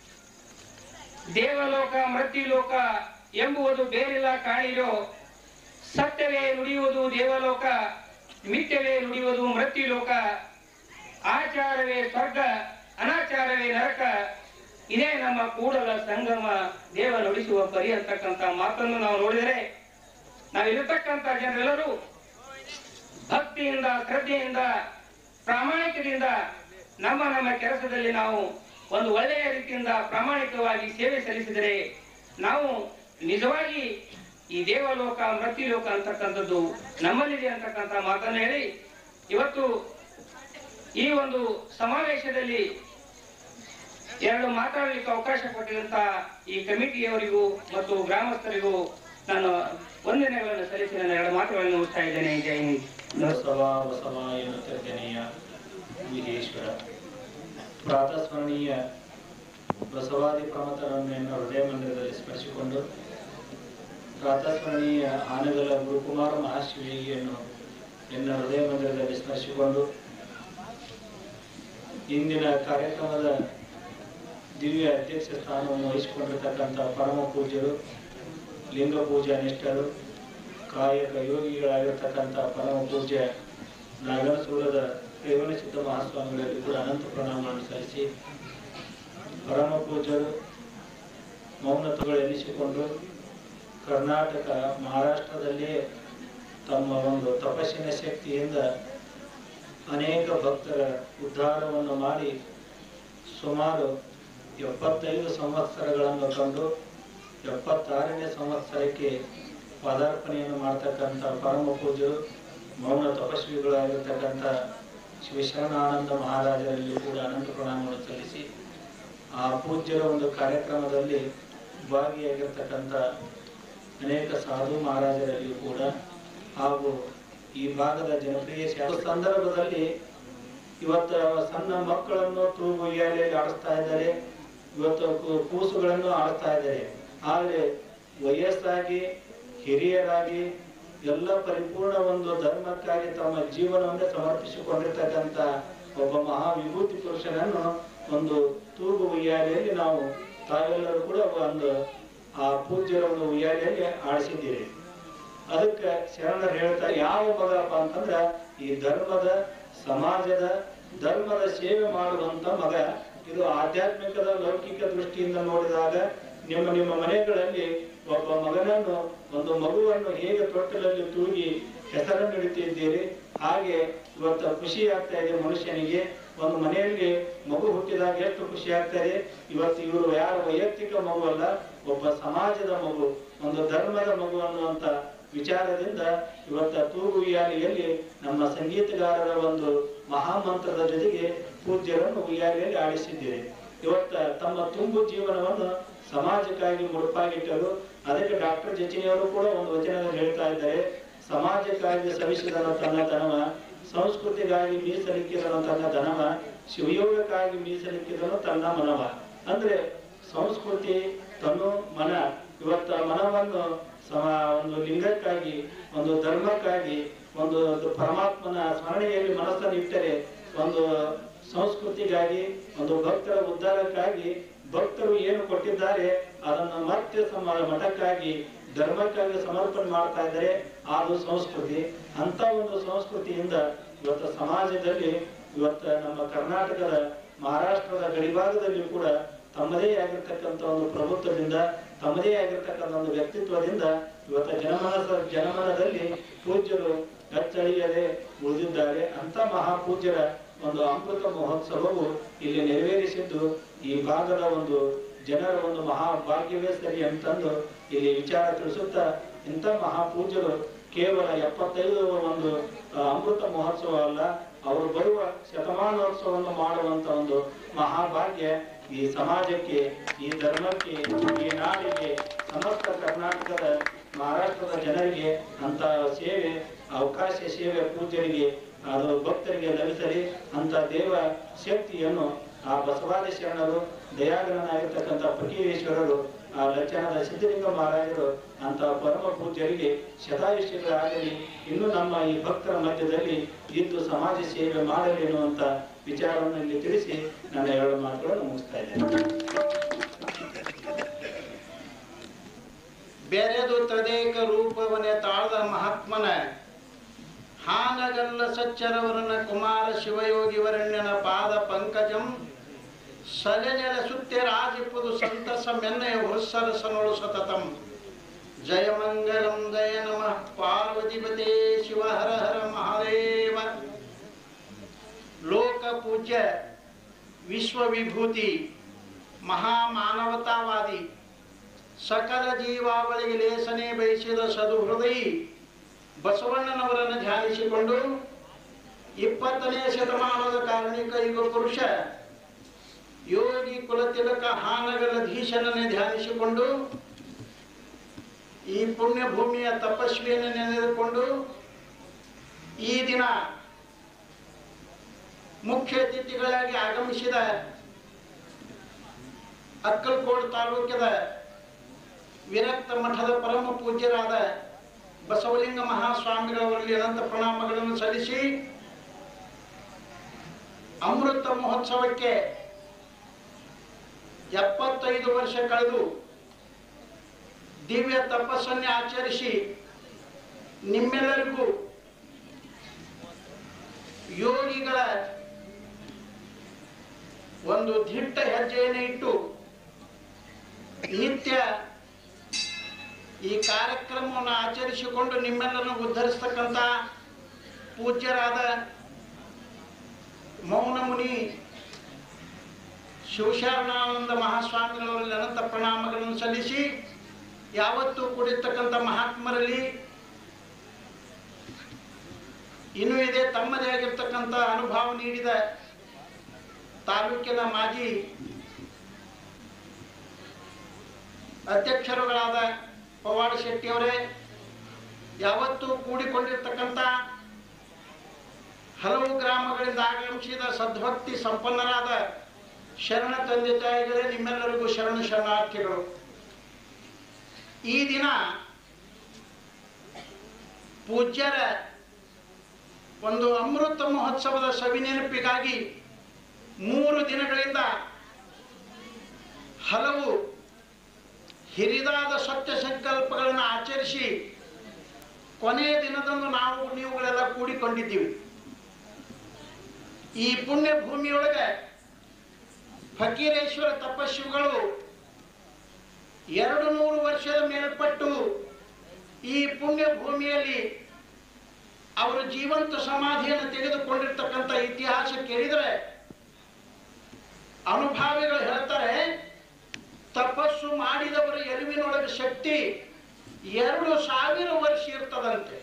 ದೇವಲೋಕ ಮೃತ್ಯುಲೋಕ ಎಂಬುವುದು ಬೇರಿಲ್ಲ ಕಾಣಿರೋ ಸತ್ಯವೇ ನುಡಿಯುವುದು ದೇವಲೋಕ ಮಿಥ್ಯವೇ ನುಡಿಯುವುದು ಮೃತ್ಯುಲೋಕ ಆಚಾರವೇ ಸ್ವರ್ಗ ಅನಾಚಾರವೇ ನರಕ ಇದೇ ನಮ್ಮ ಕೂಡಲ ಸಂಗಮ ದೇವ ನುಡಿಸುವ ಪರಿ ಅಂತಕ್ಕಂಥ ಮಾತನ್ನು ನಾವು ನೋಡಿದರೆ ನಾವಿರತಕ್ಕಂಥ ಜನರೆಲ್ಲರೂ ಭಕ್ತಿಯಿಂದ ಶ್ರದ್ಧೆಯಿಂದ ಪ್ರಾಮಾಣಿಕದಿಂದ ನಮ್ಮ ನಮ್ಮ ಕೆಲಸದಲ್ಲಿ ನಾವು ಒಂದು ಒಳ್ಳೆಯ ರೀತಿಯಿಂದ ಪ್ರಾಮಾಣಿಕವಾಗಿ ಸೇವೆ ಸಲ್ಲಿಸಿದರೆ ನಾವು ನಿಜವಾಗಿ ಈ ದೇವಲೋಕ ಮೃತ್ಯುಲೋಕ ಅಂತಕ್ಕಂಥದ್ದು ನಮ್ಮಲ್ಲಿದೆ ಅಂತಕ್ಕಂಥ ಮಾತನ್ನು ಹೇಳಿ ಇವತ್ತು ಈ ಒಂದು ಸಮಾವೇಶದಲ್ಲಿ ಎರಡು ಮಾತಾಡಲಿಕ್ಕೆ ಅವಕಾಶ ಕೊಟ್ಟಿದಂತ ಈ ಕಮಿಟಿಯವರಿಗೂ ಮತ್ತು ಗ್ರಾಮಸ್ಥರಿಗೂ ನಾನು ವಂದನೆಗಳನ್ನು ಸಲ್ಲಿಸಿ ನನ್ನ ಎರಡು ಮಾತುಗಳನ್ನು ಮುಗಿಸ್ತಾ ಇದ್ದೇನೆ ಜೈ ಹಿಂದ್ ನಮಸ್ತೆ. ಬಸವ ಬಸವ ಎನ್ನುತ್ತಿರ್ಗನೆಯ ವಿಧೇಶ್ವರ ಪ್ರಾತಸ್ಮರಣೀಯ ಬಸವಾದಿ ಪ್ರಮತರನ್ನು ಎನ್ನ ಹೃದಯ ಮಂದಿರದಲ್ಲಿ ಸ್ಮರಿಸಿಕೊಂಡು ಪ್ರಾತಸ್ಮರಣೀಯ ಆನೆಗಲ ಗುರುಕುಮಾರ ಮಹಾಶಿವಿಯನ್ನು ಎನ್ನ ಹೃದಯ ಮಂದಿರದಲ್ಲಿ ಸ್ಮರಿಸಿಕೊಂಡು ಇಂದಿನ ಕಾರ್ಯಕ್ರಮದ ದಿವ್ಯ ಅಧ್ಯಕ್ಷ ಸ್ಥಾನವನ್ನು ವಹಿಸಿಕೊಂಡಿರ್ತಕ್ಕಂಥ ಪರಮ ಪೂಜ್ಯರು ಲಿಂಗ ಪೂಜಾ ನಿಷ್ಠರು ಕಾಯಕ ಯೋಗಿಗಳಾಗಿರ್ತಕ್ಕಂಥ ಪರಮ ಪೂಜ್ಯ ನಾಗರಸೂರದ ರೇವಣಸಿದ್ಧ ಮಹಾಸ್ವಾಮಿಗಳಲ್ಲಿ ಕೂಡ ಅನಂತ ಪ್ರಣಾಮಗಳನ್ನು ಸಲ್ಲಿಸಿ ಪರಮ ಪೂಜ್ಯರು ಮೌನತಗಳು ಎನಿಸಿಕೊಂಡು ಕರ್ನಾಟಕ ಮಹಾರಾಷ್ಟ್ರದಲ್ಲಿ ತಮ್ಮ ಒಂದು ತಪಸ್ಸಿನ ಶಕ್ತಿಯಿಂದ ಅನೇಕ ಭಕ್ತರ ಉದ್ಧಾರವನ್ನು ಮಾಡಿ ಸುಮಾರು ಎಪ್ಪತ್ತೈದು ಸಂವತ್ಸರಗಳನ್ನು ಕಂಡು ಎಪ್ಪತ್ತಾರನೇ ಸಂವತ್ಸರಕ್ಕೆ ಪಾದಾರ್ಪಣೆಯನ್ನು ಮಾಡ್ತಕ್ಕಂಥ ಪರಮ ಪೂಜ್ಯರು ಮೌನ ತಪಸ್ವಿಗಳಾಗಿರ್ತಕ್ಕಂಥ ಶಿವಶರಣಾನಂದ ಮಹಾರಾಜರಲ್ಲಿ ಕೂಡ ಅನಂತ ಪ್ರಣಾಮಗಳನ್ನು ಸಲ್ಲಿಸಿ ಆ ಪೂಜ್ಯರ ಒಂದು ಕಾರ್ಯಕ್ರಮದಲ್ಲಿ ಭಾಗಿಯಾಗಿರ್ತಕ್ಕಂಥ ಅನೇಕ ಸಾಧು ಮಹಾರಾಜರಲ್ಲಿಯೂ ಕೂಡ ಹಾಗೂ ಈ ಭಾಗದ ಜನಪ್ರಿಯ ಶಾಸಕ ಸಂದರ್ಭದಲ್ಲಿ ಇವತ್ತು ಸಣ್ಣ ಮಕ್ಕಳನ್ನು ತೂಗು ಉಯ್ಯಾಲೆಯಲ್ಲಿ ಆಡಿಸ್ತಾ ಇದ್ದಾರೆ ಇವತ್ತು ಕು- ಕೂಸುಗಳನ್ನು ಆಡಿಸ್ತಾ ಇದ್ದಾರೆ ಆದರೆ ವಯಸ್ಸಾಗಿ ಹಿರಿಯರಾಗಿ ಎಲ್ಲ ಪರಿಪೂರ್ಣ ಒಂದು ಧರ್ಮಕ್ಕಾಗಿ ತಮ್ಮ ಜೀವನವನ್ನೇ ಸಮರ್ಪಿಸಿಕೊಂಡಿರ್ತಕ್ಕಂಥ ಒಬ್ಬ ಮಹಾ ವಿಭೂತಿ ಪುರುಷನನ್ನು ಒಂದು ತೂಗು ಉಯ್ಯಾಲೆಯಲ್ಲಿ ನಾವು ತಾವೆಲ್ಲರೂ ಕೂಡ ಒಂದು ಆ ಪೂಜ್ಯರ ಒಂದು ಉಯ್ಯಾಲೆಯಲ್ಲಿ ಆಡಿಸಿದ್ದೀರಿ ಅದಕ್ಕೆ ಶರಣರು ಹೇಳ್ತಾ ಯಾವ ಮಗಪ್ಪ ಅಂತಂದ್ರ ಈ ಧರ್ಮದ ಸಮಾಜದ ಧರ್ಮದ ಸೇವೆ ಮಾಡುವಂತ ಮಗ ಇದು ಆಧ್ಯಾತ್ಮಿಕದ ಲೌಕಿಕ ದೃಷ್ಟಿಯಿಂದ ನೋಡಿದಾಗ ನಿಮ್ಮ ನಿಮ್ಮ ಮನೆಗಳಲ್ಲಿ ಒಬ್ಬ ಮಗನನ್ನು ಒಂದು ಮಗುವನ್ನು ಹೇಗೆ ತೊಟ್ಟಲಲ್ಲಿ ತೂಗಿ ಹೆಸರನ್ನು ಇಡುತ್ತಿದ್ದೀರಿ ಹಾಗೆ ಇವತ್ತು ಖುಷಿ ಆಗ್ತಾ ಇದೆ ಮನುಷ್ಯನಿಗೆ ಒಂದು ಮನೆಯಲ್ಲಿ ಮಗು ಹುಟ್ಟಿದಾಗ ಎಷ್ಟು ಖುಷಿ ಆಗ್ತಾ ಇದೆ ಇವತ್ತು ಇವರು ಯಾರ ವೈಯಕ್ತಿಕ ಮಗು ಅಲ್ಲ ಒಬ್ಬ ಸಮಾಜದ ಮಗು ಒಂದು ಧರ್ಮದ ಮಗು ಅನ್ನುವಂತ ವಿಚಾರದಿಂದ ಇವತ್ತ ತೂಗು ಉಯ್ಯಾಲೆಯಲ್ಲಿ ನಮ್ಮ ಸಂಗೀತಗಾರರ ಒಂದು ಮಹಾಮಂತ್ರದ ಜೊತೆಗೆ ಪೂಜ್ಯರನ್ನು ಉಯ್ಯಾಲೆಯಲ್ಲಿ ಆಡಿಸಿದ್ದೀರಿ ಇವತ್ತ ತಮ್ಮ ತುಂಬು ಜೀವನವನ್ನು ಸಮಾಜಕ್ಕಾಗಿ ಮುಡುಪಾಗಿಟ್ಟರು ಅದಕ್ಕೆ ಡಾಕ್ಟರ್ ಜಚಿನಿಯವರು ಕೂಡ ಒಂದು ವಚನದಲ್ಲಿ ಹೇಳ್ತಾ ಇದ್ದಾರೆ ಸಮಾಜಕ್ಕಾಗಿ ಸವಿಸಿದನು ತನ್ನ ತನವ ಸಂಸ್ಕೃತಿಗಾಗಿ ಮೀಸಲಿಕ್ಕಿದನು ತನ್ನ ಧನವ ಶಿವಯೋಗಕ್ಕಾಗಿ ಮೀಸಲಿಕ್ಕಿದನು ತನ್ನ ಮನವ ಅಂದ್ರೆ ಸಂಸ್ಕೃತಿ ತನು ಮನ ಇವತ್ತ ಮನವನ್ನು ಸಮ ಒಂದು ಲಿಂಗಕ್ಕಾಗಿ ಒಂದು ಧರ್ಮಕ್ಕಾಗಿ ಒಂದು ಪರಮಾತ್ಮನ ಸ್ಮರಣೆಯಲ್ಲಿ ಮನಸ್ಸನ್ನು ಇಟ್ಟರೆ ಒಂದು ಸಂಸ್ಕೃತಿಗಾಗಿ ಒಂದು ಭಕ್ತರ ಉದ್ಧಾರಕ್ಕಾಗಿ ಭಕ್ತರು ಏನು ಕೊಟ್ಟಿದ್ದಾರೆ ಅದನ್ನು ಮತ್ತೆ ಸಮ ಮಠಕ್ಕಾಗಿ ಧರ್ಮಕ್ಕಾಗಿ ಸಮರ್ಪಣೆ ಮಾಡ್ತಾ ಇದ್ದಾರೆ ಅದು ಸಂಸ್ಕೃತಿ ಅಂತ ಒಂದು ಸಂಸ್ಕೃತಿಯಿಂದ ಇವತ್ತು ಸಮಾಜದಲ್ಲಿ ಇವತ್ತು ನಮ್ಮ ಕರ್ನಾಟಕದ ಮಹಾರಾಷ್ಟ್ರದ ಗಡಿಭಾಗದಲ್ಲಿ ಕೂಡ ತಮ್ಮದೇ ಆಗಿರ್ತಕ್ಕಂಥ ಒಂದು ಪ್ರಭುತ್ವದಿಂದ ತಮ್ಮದೇ ಆಗಿರ್ತಕ್ಕಂಥ ಒಂದು ವ್ಯಕ್ತಿತ್ವದಿಂದ ಇವತ್ತು ಜನಮನಸ ಜನಮನದಲ್ಲಿ ಪೂಜ್ಯರು ಅಚ್ಚಳಿಯದೆ ಉಳಿದಿದ್ದಾರೆ ಅಂತ ಮಹಾಪೂಜ್ಯರ ಒಂದು ಅಮೃತ ಮಹೋತ್ಸವವು ಇಲ್ಲಿ ನೆರವೇರಿಸಿದ್ದು ಈ ಭಾಗದ ಒಂದು ಜನರ ಒಂದು ಮಹಾಭಾಗ್ಯವೇ ಸರಿ ಅಂತಂದು ಇಲ್ಲಿ ವಿಚಾರ ತಿಳಿಸುತ್ತಾ ಇಂಥ ಮಹಾಪೂಜ್ಯರು ಕೇವಲ ಎಪ್ಪತ್ತೈದು ಒಂದು ಆ, ಅಮೃತ ಮಹೋತ್ಸವ ಅಲ್ಲ ಅವರು ಬರುವ ಶತಮಾನೋತ್ಸವವನ್ನು ಮಾಡುವಂತ ಒಂದು ಮಹಾಭಾಗ್ಯ ಈ ಸಮಾಜಕ್ಕೆ ಈ ಧರ್ಮಕ್ಕೆ ಈ ನಾಡಿಗೆ ಸಮಸ್ತ ಕರ್ನಾಟಕದ ಮಹಾರಾಷ್ಟ್ರದ ಜನರಿಗೆ ಅಂತ ಸೇವೆ ಅವಕಾಶ ಸೇವೆ ಪೂಜ್ಯರಿಗೆ ಅದು ಭಕ್ತರಿಗೆ ಲಭಿಸಲಿ ಅಂತ ದೇವ ಶಕ್ತಿಯನ್ನು ಆ ಬಸವಾದಿ ಶರಣರು ದಯಾಗರನಾಗಿರ್ತಕ್ಕಂಥ ಫಕೀರೇಶ್ವರರು ಆ ಲಕ್ಷಣದ ಸಿದ್ಧಲಿಂಗ ಮಹಾರಾಜರು ಅಂತ ಪರಮ ಪೂಜ್ಯರಿಗೆ ಶತಾಯುಷ್ಯಗಳಾಗಲಿ ಇನ್ನು ನಮ್ಮ ಈ ಭಕ್ತರ ಮಧ್ಯದಲ್ಲಿ ಇದ್ದು ಸಮಾಜ ಸೇವೆ ಮಾಡಲಿ ಎನ್ನುವಂತ ವಿಚಾರವನ್ನು ಇಲ್ಲಿ ತಿಳಿಸಿ ನನ್ನ ಎರಡು ಮಾತುಗಳನ್ನು ಮುಗಿಸ್ತಾ ಇದ್ದೇನೆ ಬೆರೆದು ತದೇಕ ರೂಪವನೆ ತಾಳ್ದ ಮಹಾತ್ಮನ ಹಾನಗಲ್ಲ ಸಚ್ಚರವರನ ಕುಮಾರ ಶಿವಯೋಗಿ ವರಣ್ಯನ ಪಾದ ಪಂಕಜಂ ಸಲೆನೆಲ ಸುತ್ತೆ ರಾಜಿಪುದು ಸಂತಸ ಮೆನ್ನಯ ಹುಸ್ಸರಸನೊಳು ಸತತಂ ಜಯ ಮಂಗಲಂ ಜಯ ನಮಃ ಪಾರ್ವತಿಪತೆ ಶಿವ ಹರ ಹರ ಮಹಾದೇವ ಲೋಕ ಪೂಜ್ಯ ವಿಶ್ವವಿಭೂತಿ ಮಹಾಮಾನವತಾವಾದಿ ಸಕಲ ಜೀವಾವಳಿಗೆ ಲೇಸನೆ ಬಯಸಿದ ಸದುಹೃದಯಿ ಬಸವಣ್ಣನವರನ್ನು ಧ್ಯಾನಿಸಿಕೊಂಡು ಇಪ್ಪತ್ತನೇ ಶತಮಾನದ ಕಾರಣಿಕ ಯುಗ ಪುರುಷ ಯೋಗಿ ಕುಲತಿಲಕ ಹಾನಗಲಧೀಶನನ್ನೇ ಧ್ಯಾನಿಸಿಕೊಂಡು ಈ ಪುಣ್ಯ ಭೂಮಿಯ ತಪಸ್ವಿಯನ್ನು ನೆನೆದುಕೊಂಡು ಈ ದಿನ ಮುಖ್ಯ ಅತಿಥಿಗಳಾಗಿ ಆಗಮಿಸಿದ ಅಕ್ಕಲ್ಕೋಡ್ ತಾಲೂಕಿನ ವಿರಕ್ತ ಮಠದ ಪರಮ ಪೂಜ್ಯರಾದ ಬಸವಲಿಂಗ ಮಹಾಸ್ವಾಮಿಗಳವರಲ್ಲಿ ಅನಂತ ಪ್ರಣಾಮಗಳನ್ನು ಸಲ್ಲಿಸಿ ಅಮೃತ ಮಹೋತ್ಸವಕ್ಕೆ ಎಪ್ಪತ್ತೈದು ವರ್ಷ ಕಳೆದು ದಿವ್ಯ ತಪಸ್ಸನ್ನೇ ಆಚರಿಸಿ ನಿಮ್ಮೆಲ್ಲರಿಗೂ ಯೋಗಿಗಳ ಒಂದು ದಿಟ್ಟ ಹೆಜ್ಜೆಯನ್ನು ಇಟ್ಟು ನಿತ್ಯ ಈ ಕಾರ್ಯಕ್ರಮವನ್ನು ಆಚರಿಸಿಕೊಂಡು ನಿಮ್ಮೆಲ್ಲರನ್ನು ಉದ್ಧರಿಸ್ತಕ್ಕಂಥ ಪೂಜ್ಯರಾದ ಮೌನ ಮುನಿ ಶಿವಶರಣಾನಂದ ಮಹಾಸ್ವಾಮಿಗಳವರಲ್ಲಿ ಅನಂತ ಪ್ರಣಾಮಗಳನ್ನು ಸಲ್ಲಿಸಿ ಯಾವತ್ತೂ ಕೂಡಿರ್ತಕ್ಕಂಥ ಮಹಾತ್ಮರಲ್ಲಿ ಇನ್ನೂ ಇದೆ ತಮ್ಮದೇ ಆಗಿರ್ತಕ್ಕಂಥ ಅನುಭವ ನೀಡಿದ ತಾಲೂಕಿನ ಮಾಜಿ ಅಧ್ಯಕ್ಷರುಗಳಾದ ಪವಾಡ ಶೆಟ್ಟಿಯವರೇ ಯಾವತ್ತೂ ಕೂಡಿಕೊಂಡಿರ್ತಕ್ಕಂಥ ಹಲವು ಗ್ರಾಮಗಳಿಂದ ಆಗಮಿಸಿದ ಸದ್ಭಕ್ತಿ ಸಂಪನ್ನರಾದ ಶರಣ ತಂದೆ ತಾಯಿಗಳೇ ನಿಮ್ಮೆಲ್ಲರಿಗೂ ಶರಣ ಶರಣಾರ್ಥಿಗಳು ಈ ದಿನ ಪೂಜ್ಯರ ಒಂದು ಅಮೃತ ಮಹೋತ್ಸವದ ಸವಿನೆನಪಿಗಾಗಿ ಮೂರು ದಿನಗಳಿಂದ ಹಲವು ಹಿರಿದಾದ ಸತ್ಯ ಸಂಕಲ್ಪಗಳನ್ನು ಆಚರಿಸಿ ಕೊನೆಯ ದಿನದಂದು ನಾವು ನೀವುಗಳೆಲ್ಲ ಕೂಡಿಕೊಂಡಿದ್ದೀವಿ ಈ ಪುಣ್ಯ ಭೂಮಿಯೊಳಗೆ ಫಕೀರೇಶ್ವರ ತಪಸ್ವಿಗಳು ಎರಡು ನೂರು ವರ್ಷದ ಮೇಲ್ಪಟ್ಟು ಈ ಪುಣ್ಯ ಭೂಮಿಯಲ್ಲಿ ಅವರು ಜೀವಂತ ಸಮಾಧಿಯನ್ನು ತೆಗೆದುಕೊಂಡಿರ್ತಕ್ಕಂಥ ಇತಿಹಾಸ ಕೇಳಿದರೆ ಅನುಭಾವಿಗಳು ಹೇಳ್ತಾರೆ ತಪಸ್ಸು ಮಾಡಿದವರ ಎರುವಿನೊಳಗೆ ಶಕ್ತಿ ಎರಡು ಸಾವಿರ ವರ್ಷ ಇರ್ತದಂತೆ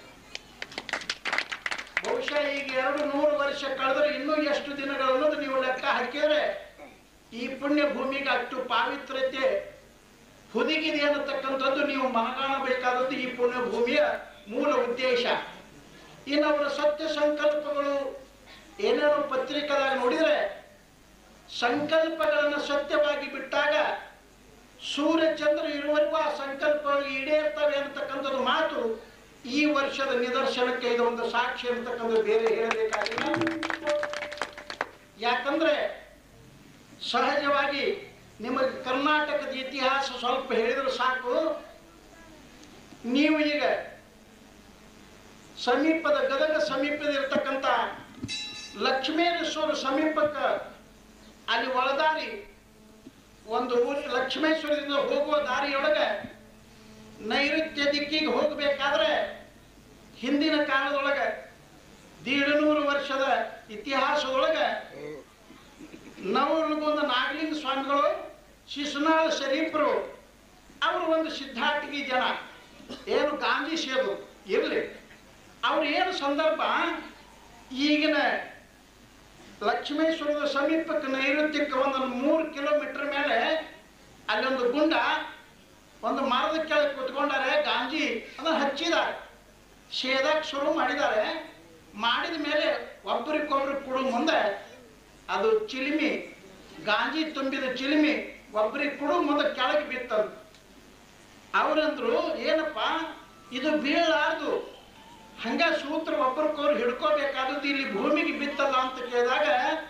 ಬಹುಶಃ ಈಗ ಎರಡು ನೂರು ವರ್ಷ ಕಳೆದ್ರೆ ಇನ್ನೂ ಎಷ್ಟು ದಿನಗಳು ಅನ್ನೋದು ನೀವು ಲೆಕ್ಕ ಹಾಕಿದ್ರೆ ಈ ಪುಣ್ಯ ಭೂಮಿಗೆ ಅಷ್ಟು ಪಾವಿತ್ರ್ಯತೆ ಹುದುಗಿದೆ ಅನ್ನತಕ್ಕಂಥದ್ದು ನೀವು ಮನಗಾಣಬೇಕಾದದ್ದು ಈ ಪುಣ್ಯ ಭೂಮಿಯ ಮೂಲ ಉದ್ದೇಶ ಇನ್ನು ಅವರ ಸತ್ಯ ಸಂಕಲ್ಪಗಳು ಏನೇನೋ ಪತ್ರಿಕೆದಾಗ ನೋಡಿದರೆ ಸಂಕಲ್ಪಗಳನ್ನು ಸತ್ಯವಾಗಿ ಬಿಟ್ಟಾಗ ಸೂರ್ಯ ಚಂದ್ರ ಇರುವವರೆಗೂ ಆ ಸಂಕಲ್ಪಗಳು ಈಡೇರ್ತವೆ ಅಂತಕ್ಕಂಥದ್ದು ಮಾತು ಈ ವರ್ಷದ ನಿದರ್ಶನಕ್ಕೆ ಇದು ಒಂದು ಸಾಕ್ಷಿ ಅಂತಕ್ಕಂಥದ್ದು ಬೇರೆ ಹೇಳಬೇಕಾಗಿಲ್ಲ ಯಾಕಂದ್ರೆ ಸಹಜವಾಗಿ ನಿಮಗೆ ಕರ್ನಾಟಕದ ಇತಿಹಾಸ ಸ್ವಲ್ಪ ಹೇಳಿದ್ರೆ ಸಾಕು ನೀವು ಈಗ ಸಮೀಪದ ಗದಗ ಸಮೀಪದ ಇರ್ತಕ್ಕಂಥ ಲಕ್ಷ್ಮೇಶ್ವರ ಸಮೀಪಕ್ಕೆ ಅಲ್ಲಿ ಒಳದಾರಿ ಒಂದು ಊರಿ ಲಕ್ಷ್ಮೇಶ್ವರದಿಂದ ಹೋಗುವ ದಾರಿಯೊಳಗೆ ನೈಋತ್ಯ ದಿಕ್ಕಿಗೆ ಹೋಗಬೇಕಾದ್ರೆ ಹಿಂದಿನ ಕಾಲದೊಳಗೆ ದೀಡನೂರು ವರ್ಷದ ಇತಿಹಾಸದೊಳಗೆ ನವಲಗುಂದ ನಾಗಲಿಂಗ ಸ್ವಾಮಿಗಳು ಶಿಶುನಾಳ ಶರೀಫರು ಅವರು ಒಂದು ಸಿದ್ಧಾರ್ಥಿಗೆ ಜನ ಏನು ಗಾಂಧಿ ಸೇದು ಇರಲಿ ಅವ್ರು ಏನು ಸಂದರ್ಭ ಈಗಿನ ಲಕ್ಷ್ಮೇಶ್ವರದ ಸಮೀಪಕ್ಕೆ ನೈಋತ್ಯಕ್ಕೆ ಒಂದು ಮೂರು ಕಿಲೋಮೀಟರ್ ಮೇಲೆ ಅಲ್ಲೊಂದು ಗುಂಡ ಒಂದು ಮರದ ಕೆಳಗೆ ಕುತ್ಕೊಂಡಾರೆ ಗಾಂಜಿ ಅದನ್ನು ಹಚ್ಚಿದ್ದಾರೆ ಸೇದಕ್ಕೆ ಶುರು ಮಾಡಿದ್ದಾರೆ ಮಾಡಿದ ಮೇಲೆ ಒಬ್ಬರಿಗೊಬ್ರು ಕೊಡೋ ಮುಂದೆ ಅದು ಚಿಲಿಮಿ ಗಾಂಜಿ ತುಂಬಿದ ಚಿಲಿಮಿ ಒಬ್ಬರಿಗೆ ಕೊಡು ಮುಂದೆ ಕೆಳಗೆ ಬಿತ್ತಂತ ಅವರಂದ್ರು ಏನಪ್ಪ ಇದು ಬೀಳಲಾರ್ದು ಹಂಗ ಸೂತ್ರ ಒಬ್ಬರಿಗೊಬ್ರು ಹಿಡ್ಕೋಬೇಕಾದದ್ದು ಇಲ್ಲಿ ಭೂಮಿಗೆ ಬಿತ್ತಲ್ಲ ಅಂತ ಕೇಳಿದಾಗ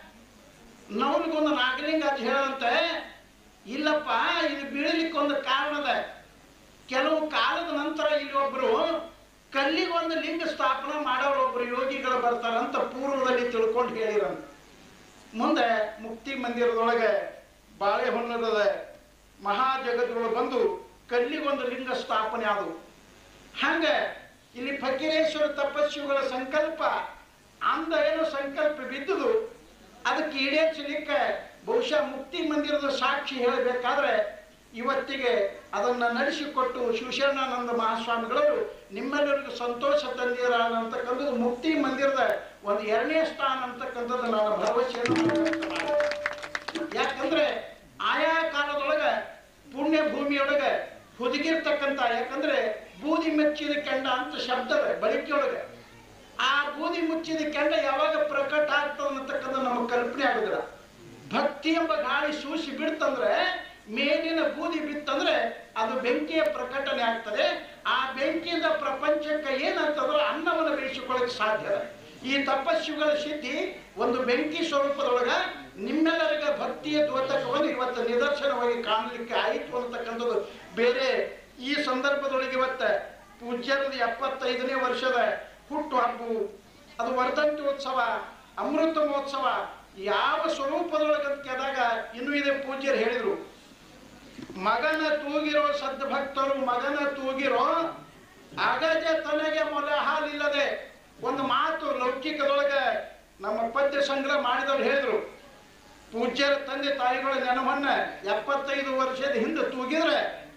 ನವನಿಗೊಂದು ನಾಗಲಿಂಗ ಅಂತ ಹೇಳಂತೆ ಇಲ್ಲಪ್ಪ ಇದು ಬೀಳಲಿಕ್ಕೆ ಒಂದು ಕಾರಣದ ಕೆಲವು ಕಾಲದ ನಂತರ ಇಲ್ಲಿ ಒಬ್ರು ಕಲ್ಲಿಗೆ ಒಂದು ಲಿಂಗ ಸ್ಥಾಪನೆ ಮಾಡೋರು ಒಬ್ರು ಯೋಗಿಗಳು ಬರ್ತಾರಂತ ಪೂರ್ವದಲ್ಲಿ ತಿಳ್ಕೊಂಡು ಹೇಳಿರಂತ ಮುಂದೆ ಮುಕ್ತಿ ಮಂದಿರದೊಳಗೆ ಬಾಳೆಹೊನ್ನದ ಮಹಾ ಜಗತ್ತೊಳಗೆ ಬಂದು ಕಲ್ಲಿಗೊಂದು ಲಿಂಗ ಸ್ಥಾಪನೆ ಆದವು ಹಂಗೆ ಇಲ್ಲಿ ಫಕೀರೇಶ್ವರ ತಪಸ್ವಿಗಳ ಸಂಕಲ್ಪ ಅಂದ ಏನೋ ಸಂಕಲ್ಪ ಬಿದ್ದುದು ಅದಕ್ಕೆ ಈಡೇರಿಸಲಿಕ್ಕೆ ಬಹುಶಃ ಮುಕ್ತಿ ಮಂದಿರದ ಸಾಕ್ಷಿ ಹೇಳಬೇಕಾದ್ರೆ ಇವತ್ತಿಗೆ ಅದನ್ನು ನಡೆಸಿಕೊಟ್ಟು ಶಿವಶರಣಾನಂದ ಮಹಾಸ್ವಾಮಿಗಳು ನಿಮ್ಮೆಲ್ಲರಿಗೂ ಸಂತೋಷ ತಂದಿರ ಅಂತಕ್ಕಂಥದ್ದು ಮುಕ್ತಿ ಮಂದಿರದ ಒಂದು ಎರಡನೇ ಸ್ಥಾನ ಅಂತಕ್ಕಂಥದ್ದು ನಾನು ಭರವಸೆಯನ್ನು ವ್ಯಕ್ತ ಮಾಡ್ತೀನಿ. ಯಾಕಂದ್ರೆ ಆಯಾ ಕಾಲದೊಳಗೆ ಪುಣ್ಯ ಭೂಮಿಯೊಳಗೆ ಹುದುಗಿರ್ತಕ್ಕಂಥ ಯಾಕಂದ್ರೆ ಬೂದಿ ಮುಚ್ಚಿದ ಕೆಂಡ ಅಂತ ಶಬ್ದವೇ ಬಳಕೆಯೊಳಗೆ ಆ ಬೂದಿ ಮುಚ್ಚಿದ ಕೆಂಡ ಯಾವಾಗ ಪ್ರಕಟ ಆಗ್ತದೆ ಅನ್ನತಕ್ಕಂಥ ನಮಗೆ ಕಲ್ಪನೆ ಆಗುದಿಲ್ಲ ಭಕ್ತಿ ಎಂಬ ಗಾಳಿ ಸೂಸಿ ಬಿಡ್ತಂದ್ರೆ ಮೇಲಿನ ಬೂದಿ ಬಿತ್ತಂದ್ರೆ ಅದು ಬೆಂಕಿಯ ಪ್ರಕಟಣೆ ಆಗ್ತದೆ ಆ ಬೆಂಕಿಯಿಂದ ಪ್ರಪಂಚಕ್ಕೆ ಏನಂತಂದ್ರೆ ಅನ್ನವನ್ನು ಬೆಳೆಸಿಕೊಳ್ಳಕ್ಕೆ ಸಾಧ್ಯ ಇಲ್ಲ. ಈ ತಪಸ್ಸುಗಳ ಸಿದ್ಧಿ ಒಂದು ಬೆಂಕಿ ಸ್ವರೂಪದೊಳಗ ನಿಮ್ಮೆಲ್ಲರಿಗ ಭಕ್ತಿಯ ದ್ಯೋತಕವನ್ನು ಇವತ್ತು ನಿದರ್ಶನವಾಗಿ ಕಾಣಲಿಕ್ಕೆ ಆಯಿತು ಅಂತಕ್ಕಂಥದ್ದು ಬೇರೆ ಈ ಸಂದರ್ಭದೊಳಗೆ ಇವತ್ತ ಪೂಜ್ಯರದ ಎಪ್ಪತ್ತೈದನೇ ವರ್ಷದ ಹುಟ್ಟು ಹಬ್ಬು ಅದು ವರ್ಧಂತ್ಯೋತ್ಸವ ಅಮೃತ ಮಹೋತ್ಸವ ಯಾವ ಸ್ವರೂಪದೊಳಗಂತ ಕೇಳಿದಾಗ ಇನ್ನೂ ಇದೆ ಪೂಜ್ಯರು ಹೇಳಿದ್ರು ಮಗನ ತೂಗಿರೋ ಸದ್ಭಕ್ತರು ಮಗನ ತೂಗಿರೋ ಅಗಜ ತನಗೆ ಮೊಲೆ ಹಾಲಿಲ್ಲದೆ ಒಂದು ಮಾತು ಲೌಕಿಕದೊಳಗೆ ನಮ್ಮ ಪದ್ಯ ಸಂಗ್ರಹ ಮಾಡಿದವ್ರು ಹೇಳಿದ್ರು ಪೂಜ್ಯರ ತಂದೆ ತಾಯಿಗಳ ನೆನವನ್ನ ಎಪ್ಪತ್ತೈದು ವರ್ಷದ ಹಿಂದೆ ತೂಗಿದ್ರೆ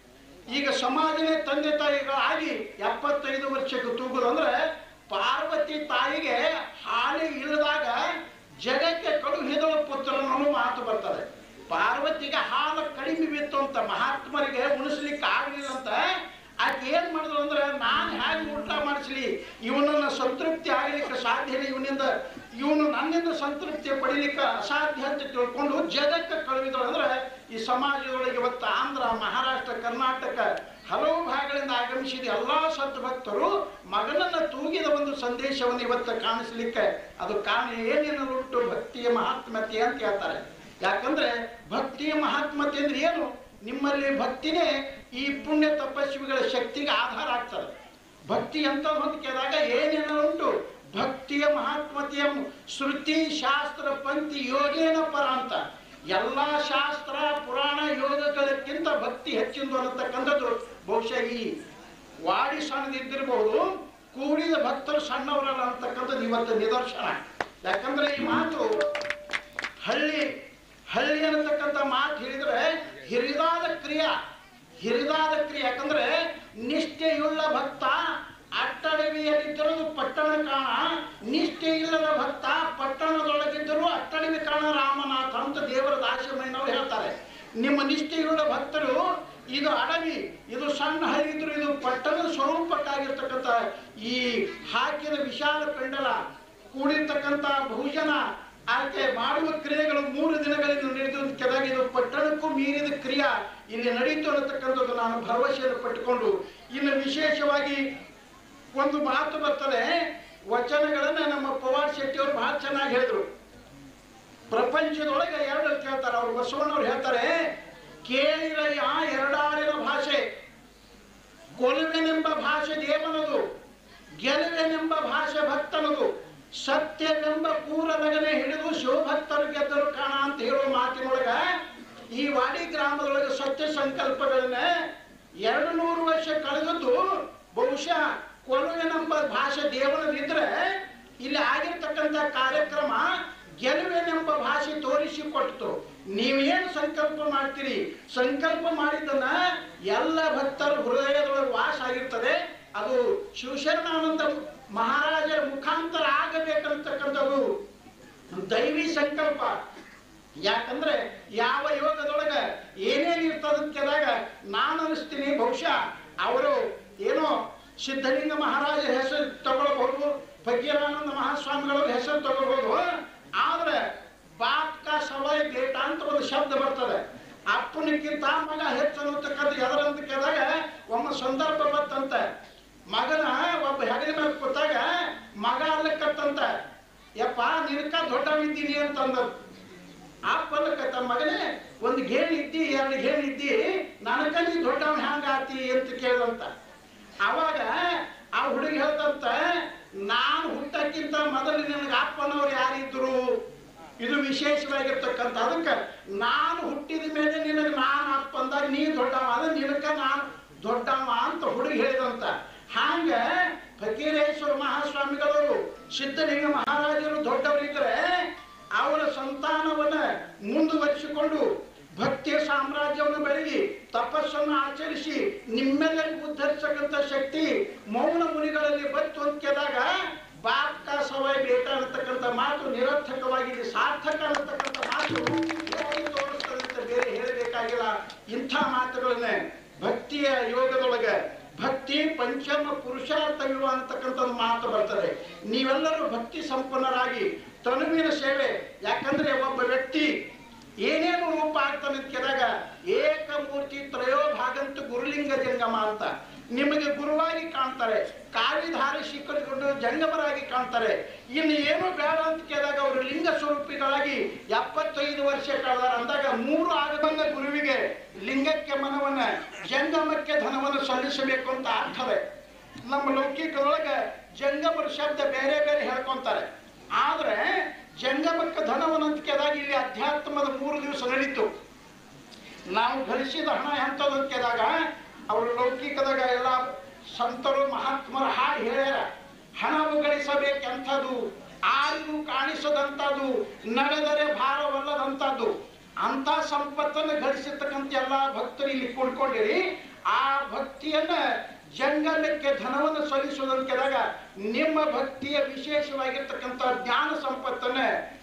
ಈಗ ಸಮಾಜನೇ ತಂದೆ ತಾಯಿಗಳಾಗಿ ಎಪ್ಪತ್ತೈದು ವರ್ಷಕ್ಕೆ ತೂಗುದು ಅಂದ್ರೆ ಪಾರ್ವತಿ ತಾಯಿಗೆ ಹಾಲಿ ಇಲ್ಲದಾಗ ಜಗಕ್ಕೆ ಕಳುಹಿದಳು ಪುತ್ರನನ್ನು ಮಾತು ಬರ್ತದೆ ಪಾರ್ವತಿಗೆ ಹಾಲು ಕಡಿಮೆ ಬಿತ್ತು ಅಂತ ಮಹಾತ್ಮರಿಗೆ ಉಣಿಸ್ಲಿಕ್ಕೆ ಆಗ್ಲಿಲ್ಲ ಅಂತ ಆಕೆ ಏನ್ ಮಾಡಿದ್ರು ಅಂದ್ರೆ ನಾನು ಹೇಗೆ ಊಟ ಮಾಡಿಸ್ಲಿ ಇವನನ್ನ ಸಂತೃಪ್ತಿ ಆಗ್ಲಿಕ್ಕೆ ಸಾಧ್ಯ ಇಲ್ಲ ಇವನಿಂದ ಇವನು ನನ್ನಿಂದ ಸಂತೃಪ್ತಿ ಪಡಿಲಿಕ್ಕೆ ಅಸಾಧ್ಯ ಅಂತ ತಿಳ್ಕೊಂಡು ಜಗಕ್ಕೆ ಕಳುಹಿದಳು ಅಂದ್ರೆ ಈ ಸಮಾಜದೊಳಗೆ ಇವತ್ತು ಆಂಧ್ರ ಮಹಾರಾಷ್ಟ್ರ ಕರ್ನಾಟಕ ಹಲವು ಭಾಗಗಳಿಂದ ಆಗಮಿಸಿದ ಎಲ್ಲಾ ಸಂತ ಭಕ್ತರು ಮಗನನ್ನ ತೂಗಿದ ಒಂದು ಸಂದೇಶವನ್ನು ಇವತ್ತು ಕಾಣಿಸ್ಲಿಕ್ಕೆ ಅದು ಕಾರಣ ಏನೇನು ಉಂಟು ಭಕ್ತಿಯ ಮಹಾತ್ಮತೆ ಅಂತ ಹೇಳ್ತಾರೆ ಯಾಕಂದ್ರೆ ಭಕ್ತಿಯ ಮಹಾತ್ಮತೆ ಅಂದ್ರೆ ಏನು ನಿಮ್ಮಲ್ಲಿ ಭಕ್ತಿನೇ ಈ ಪುಣ್ಯ ತಪಸ್ವಿಗಳ ಶಕ್ತಿಗೆ ಆಧಾರ ಆಗ್ತದೆ ಭಕ್ತಿ ಅಂತ ಅಂತ ಕೇಳಿದಾಗ ಏನೇನೋ ಉಂಟು ಭಕ್ತಿಯ ಮಹಾತ್ಮತೆಯ ಶ್ರುತಿ ಶಾಸ್ತ್ರ ಪಂಕ್ತಿ ಯೋಗೇನ ಪರ ಅಂತ ಎಲ್ಲಾ ಶಾಸ್ತ್ರ ಪುರಾಣ ಯೋಗಗಳಕ್ಕಿಂತ ಭಕ್ತಿ ಹೆಚ್ಚಿಂದು ಅನ್ನತಕ್ಕಂಥದ್ದು ಬಹುಶಃ ಈ ವಾಡಿ ಸಣ್ಣದಿದ್ದಿರಬಹುದು ಕೂಡಿದ ಭಕ್ತರು ಸಣ್ಣವರಲ್ಲ ಅಂತಕ್ಕಂಥದ್ದು ಇವತ್ತು ನಿದರ್ಶನ ಯಾಕಂದ್ರೆ ಈ ಮಾತು ಹಳ್ಳಿ ಹಳ್ಳಿ ಅನ್ನತಕ್ಕಂಥ ಮಾತು ಹೇಳಿದ್ರೆ ಹಿರಿದಾದ ಕ್ರಿಯಾ ಹಿರಿದಾದ ಕ್ರಿಯೆ ಯಾಕಂದ್ರೆ ನಿಷ್ಠೆಯುಳ್ಳ ಭಕ್ತ ಅಟ್ಟಡವಿಯಲ್ಲಿದ್ದರೂ ಪಟ್ಟಣ ಕಾಣ ನಿಷ್ಠೆ ಇಲ್ಲದ ಭಕ್ತ ಪಟ್ಟಣದೊಳಗಿದ್ದರೂ ಅಟ್ಟಡವಿ ಕಾಣ ರಾಮನಾಥ ಅಂತ ದೇವರ ದಾಸಮಯ್ಯನವರು ಹೇಳ್ತಾರೆ ನಿಮ್ಮ ನಿಷ್ಠೆಯುಳ್ಳ ಭಕ್ತರು ಇದು ಅಡವಿ ಇದು ಸಣ್ಣ ಹರಿದ್ರು ಇದು ಪಟ್ಟಣದ ಸ್ವರೂಪಕ್ಕಾಗಿರ್ತಕ್ಕಂಥ ಈ ಹಾಕಿದ ವಿಶಾಲ ಪೆಂಡಲ ಕೂಡಿರ್ತಕ್ಕಂಥ ಬಹುಜನ ಆಕೆ ಮಾಡುವ ಕ್ರಿಯೆಗಳು ಮೂರು ದಿನಗಳಿಂದ ನಡೆದು ಕೆಳಗೆ ಇದು ಪಟ್ಟಣಕ್ಕೂ ಮೀರಿದ ಕ್ರಿಯಾ ಇಲ್ಲಿ ನಡೀತು ಅನ್ನತಕ್ಕಂಥದ್ದು ನಾನು ಭರವಸೆಯನ್ನು ಪಟ್ಟುಕೊಂಡು ಇನ್ನು ವಿಶೇಷವಾಗಿ ಒಂದು ಮಾತು ಬರ್ತದೆ ವಚನಗಳನ್ನ ನಮ್ಮ ಪವಾರ್ ಶೆಟ್ಟಿ ಅವರು ಬಹಳ ಚೆನ್ನಾಗಿ ಹೇಳಿದ್ರು ಪ್ರಪಂಚದೊಳಗೆ ಎರಡು ಕೇಳ್ತಾರೆ ಅವ್ರು ಬಸವಣ್ಣವ್ರು ಹೇಳ್ತಾರೆ ಕೇಳಿರಯ್ಯ ಎರಡಾರಿನ ಭಾಷೆ ಕೊಲುವೆನೆಂಬ ಭಾಷೆ ದೇವನದು ಗೆಲುವೆನೆಂಬ ಭಾಷೆ ಭಕ್ತನದು ಸತ್ಯವೆಂಬ ಕೂರಲಗನೆ ಹಿಡಿದು ಶಿವಭಕ್ತರು ಗೆದ್ದರು ಕಾಣ ಅಂತ ಹೇಳುವ ಮಾತಿನೊಳಗ ಈ ವಾಡಿ ಗ್ರಾಮದೊಳಗೆ ಸತ್ಯ ಸಂಕಲ್ಪಗಳನ್ನ ಎರಡು ನೂರು ವರ್ಷ ಕಳೆದದ್ದು ಬಹುಶಃ ಕೊಲುವೆನೆಂಬ ಭಾಷೆ ದೇವನದಿದ್ರೆ ಇಲ್ಲಿ ಆಗಿರ್ತಕ್ಕಂಥ ಕಾರ್ಯಕ್ರಮ ಗೆಲುವೆನೆಂಬ ಭಾಷೆ ತೋರಿಸಿಕೊಟ್ಟು ನೀವೇನು ಸಂಕಲ್ಪ ಮಾಡ್ತೀರಿ ಸಂಕಲ್ಪ ಮಾಡಿದ್ದನ್ನ ಎಲ್ಲ ಭಕ್ತರ ಹೃದಯದೊಳಗೆ ವಾಸ ಆಗಿರ್ತದೆ ಅದು ಶಿವಶರಣಾನಂದ ಮಹಾರಾಜರ ಮುಖಾಂತರ ಆಗಬೇಕಂತಕ್ಕಂಥದ್ದು ದೈವಿ ಸಂಕಲ್ಪ ಯಾಕಂದ್ರೆ ಯಾವ ಯೋಗದೊಳಗ ಏನೇನು ಇರ್ತದಂತ ಕೇಳಿದಾಗ ನಾನು ಅನಿಸ್ತೀನಿ ಬಹುಶಃ ಅವರು ಏನೋ ಸಿದ್ಧಲಿಂಗ ಮಹಾರಾಜರ ಹೆಸರು ತಗೊಳ್ಬಹುದು ಭಗೀರಾನಂದ ಮಹಾಸ್ವಾಮಿಗಳ ಹೆಸರು ತಗೊಳ್ಬಹುದು ಆದ್ರೆ ಬಾಪ್ ಕಾ ಸವಾಯ್ ಬೇಟ ಅಂತ ಒಂದು ಶಬ್ದ ಬರ್ತದೆ ಅಪ್ಪನಿಕ್ಕಿಂತ ಮಗ ಹೆಚ್ಚು ಅನ್ನತಕ್ಕಂಥ ಎದರಂತ ಕೇಳಿದಾಗ ಒಮ್ಮೆ ಸಂದರ್ಭ ಬತ್ತಂತೆ ಮಗನ ಒಬ್ಬ ಹೆಗಲ ಮೇಲೆ ಕೂತಾಗ ಮಗ ಅಲ್ಲಕ್ಕತ್ತಂತ ಯಪ್ಪ ನಿನಕ ದೊಡ್ಡವಿದ್ದೀನಿ ಅಂತಂದ ಅಪ್ಪ ಅಲ್ಲಕತ್ತ ಮಗನೇ ಒಂದು ಗೇಣ್ ಇದ್ದಿ ಎರಡು ಗೇಣ್ ಇದ್ದಿ ನನಕ ನೀ ದೊಡ್ಡವ ಹ್ಯಾಂಗ ಆತಿ ಅಂತ ಕೇಳಿದಂತ ಅವಾಗ ಆ ಹುಡುಗಿ ಹೇಳ್ತಂತ ನಾನು ಹುಟ್ಟಕ್ಕಿಂತ ಮೊದಲು ನಿನಗೆ ಅಪ್ಪನವ್ರು ಯಾರಿದ್ರು ಇದು ವಿಶೇಷವಾಗಿರ್ತಕ್ಕಂಥ ಅದಕ್ಕೆ ನಾನು ಹುಟ್ಟಿದ ಮೇಲೆ ನಿನಗೆ ನಾನು ಅಪ್ಪ ಅಂದಾಗ ನೀ ದೊಡ್ಡವ ಅದ ನಿನಕ ನಾನು ದೊಡ್ಡವ ಅಂತ ಹುಡುಗಿ ಹೇಳಿದಂತ ಹಾಂಗ ಫಕೀರೇಶ್ವರ ಮಹಾಸ್ವಾಮಿಗಳವರು ಸಿದ್ಧಲಿಂಗ ಮಹಾರಾಜರು ದೊಡ್ಡವರಿದ್ರೆ ಅವರ ಸಂತಾನವನ್ನ ಮುಂದುವರಿಸಿಕೊಂಡು ಭಕ್ತಿಯ ಸಾಮ್ರಾಜ್ಯವನ್ನು ಬೆಳಗಿ ತಪಸ್ಸನ್ನು ಆಚರಿಸಿ ನಿಮ್ಮೆಲ್ಲರಿಗೂ ಉದ್ಧರಿಸತಕ್ಕಂಥ ಶಕ್ತಿ ಮೌನ ಮುನಿಗಳಲ್ಲಿ ಬತ್ತು ಅಂತ ಕೇಳಿದಾಗ ಬಾಪ್ ಕಾ ಸವಾಯ್ ಬೇಟ ಅನ್ನತಕ್ಕಂಥ ಮಾತು ನಿರರ್ಥಕವಾಗಿದೆ ಸಾರ್ಥಕ ಅನ್ನತಕ್ಕಂಥ ಮಾತು ಎಲ್ಲಿ ತೋರಿಸ್ತದೆ ಅಂತ ಬೇರೆ ಹೇಳಬೇಕಾಗಿಲ್ಲ ಇಂಥ ಮಾತುಗಳನ್ನೇ ಭಕ್ತಿಯ ಯೋಗದೊಳಗೆ ಭಕ್ತಿ ಪಂಚಮ ಪುರುಷಾರ್ಥವಿವ ಅಂತಕ್ಕಂಥದ್ದು ಮಾತು ಬರ್ತದೆ ನೀವೆಲ್ಲರೂ ಭಕ್ತಿ ಸಂಪನ್ನರಾಗಿ ತನುವಿನ ಸೇವೆ ಯಾಕಂದ್ರೆ ಒಬ್ಬ ವ್ಯಕ್ತಿ ಏನೇನು ರೂಪ ಆಗ್ತಾನೆ ಅಂತ ಕೇಳಿದಾಗ ಏಕಮೂರ್ತಿ ತ್ರಯೋಭಾಗಂತ ಗುರುಲಿಂಗ ಜಂಗಮ ಅಂತ ನಿಮಗೆ ಗುರುವಾಗಿ ಕಾಣ್ತಾರೆ ಕಾವಿಧಾರಿ ಶಿಖರಗೊಂಡು ಜಂಗಮರಾಗಿ ಕಾಣ್ತಾರೆ ಇನ್ನು ಏನು ಬೇಡ ಅಂತ ಕೇಳಿದಾಗ ಅವರು ಲಿಂಗ ಸ್ವರೂಪಿಗಳಾಗಿ ಎಪ್ಪತ್ತೈದು ವರ್ಷ ಕಳೆದಾರ ಅಂದಾಗ ಮೂರು ಆಗಬಂದ ಗುರುವಿಗೆ ಲಿಂಗಕ್ಕೆ ಮನವನ್ನ ಜಂಗಮಕ್ಕೆ ಧನವನ್ನು ಸಲ್ಲಿಸಬೇಕು ಅಂತ ಆಗ್ತದೆ ನಮ್ಮ ಲೌಕಿಕದೊಳಗೆ ಜಂಗಮರ ಶಬ್ದ ಬೇರೆ ಬೇರೆ ಹೇಳ್ಕೊಂತಾರೆ ಆದ್ರೆ ಜಂಗಮಕ್ಕೆ ಧನವನ್ನು ಅಂತ ಕೇಳಿದಾಗ ಇಲ್ಲಿ ಅಧ್ಯಾತ್ಮದ ಮೂರು ದಿವಸ ನಡೀತು ನಾವು ಗಳಿಸಿದ ಹಣ ಎಂಥದ್ದು ಅಂತ ಕೇಳಿದಾಗ ಅವರು ಲೌಕಿಕದಾಗ ಎಲ್ಲ ಸಂತರು ಮಹಾತ್ಮರ ಹಾಡು ಹೇಳ್ಯಾರ ಹಣವು ಗಳಿಸಬೇಕೆಂಥದ್ದು ಆರಿಗೂ ಕಾಣಿಸದಂಥದ್ದು ನಡೆದರೆ ಭಾರವಲ್ಲದಂಥದ್ದು ಅಂತ ಸಂಪತ್ತನ್ನು ಗಳಿಸಿರ್ತಕ್ಕಂಥ ಎಲ್ಲ ಭಕ್ತರು ಇಲ್ಲಿ ಕೂಡ್ಕೊಂಡಿರಿ ಆ ಭಕ್ತಿಯನ್ನ ಜಂಗಮಕ್ಕೆ ಧನವನ್ನು ಸಲ್ಲಿಸುವುದನ್ನು ಕೇಳಿದಾಗ ನಿಮ್ಮ ಭಕ್ತಿಯ ವಿಶೇಷವಾಗಿರ್ತಕ್ಕಂಥ ಜ್ಞಾನ ಸಂಪತ್ತನ್ನ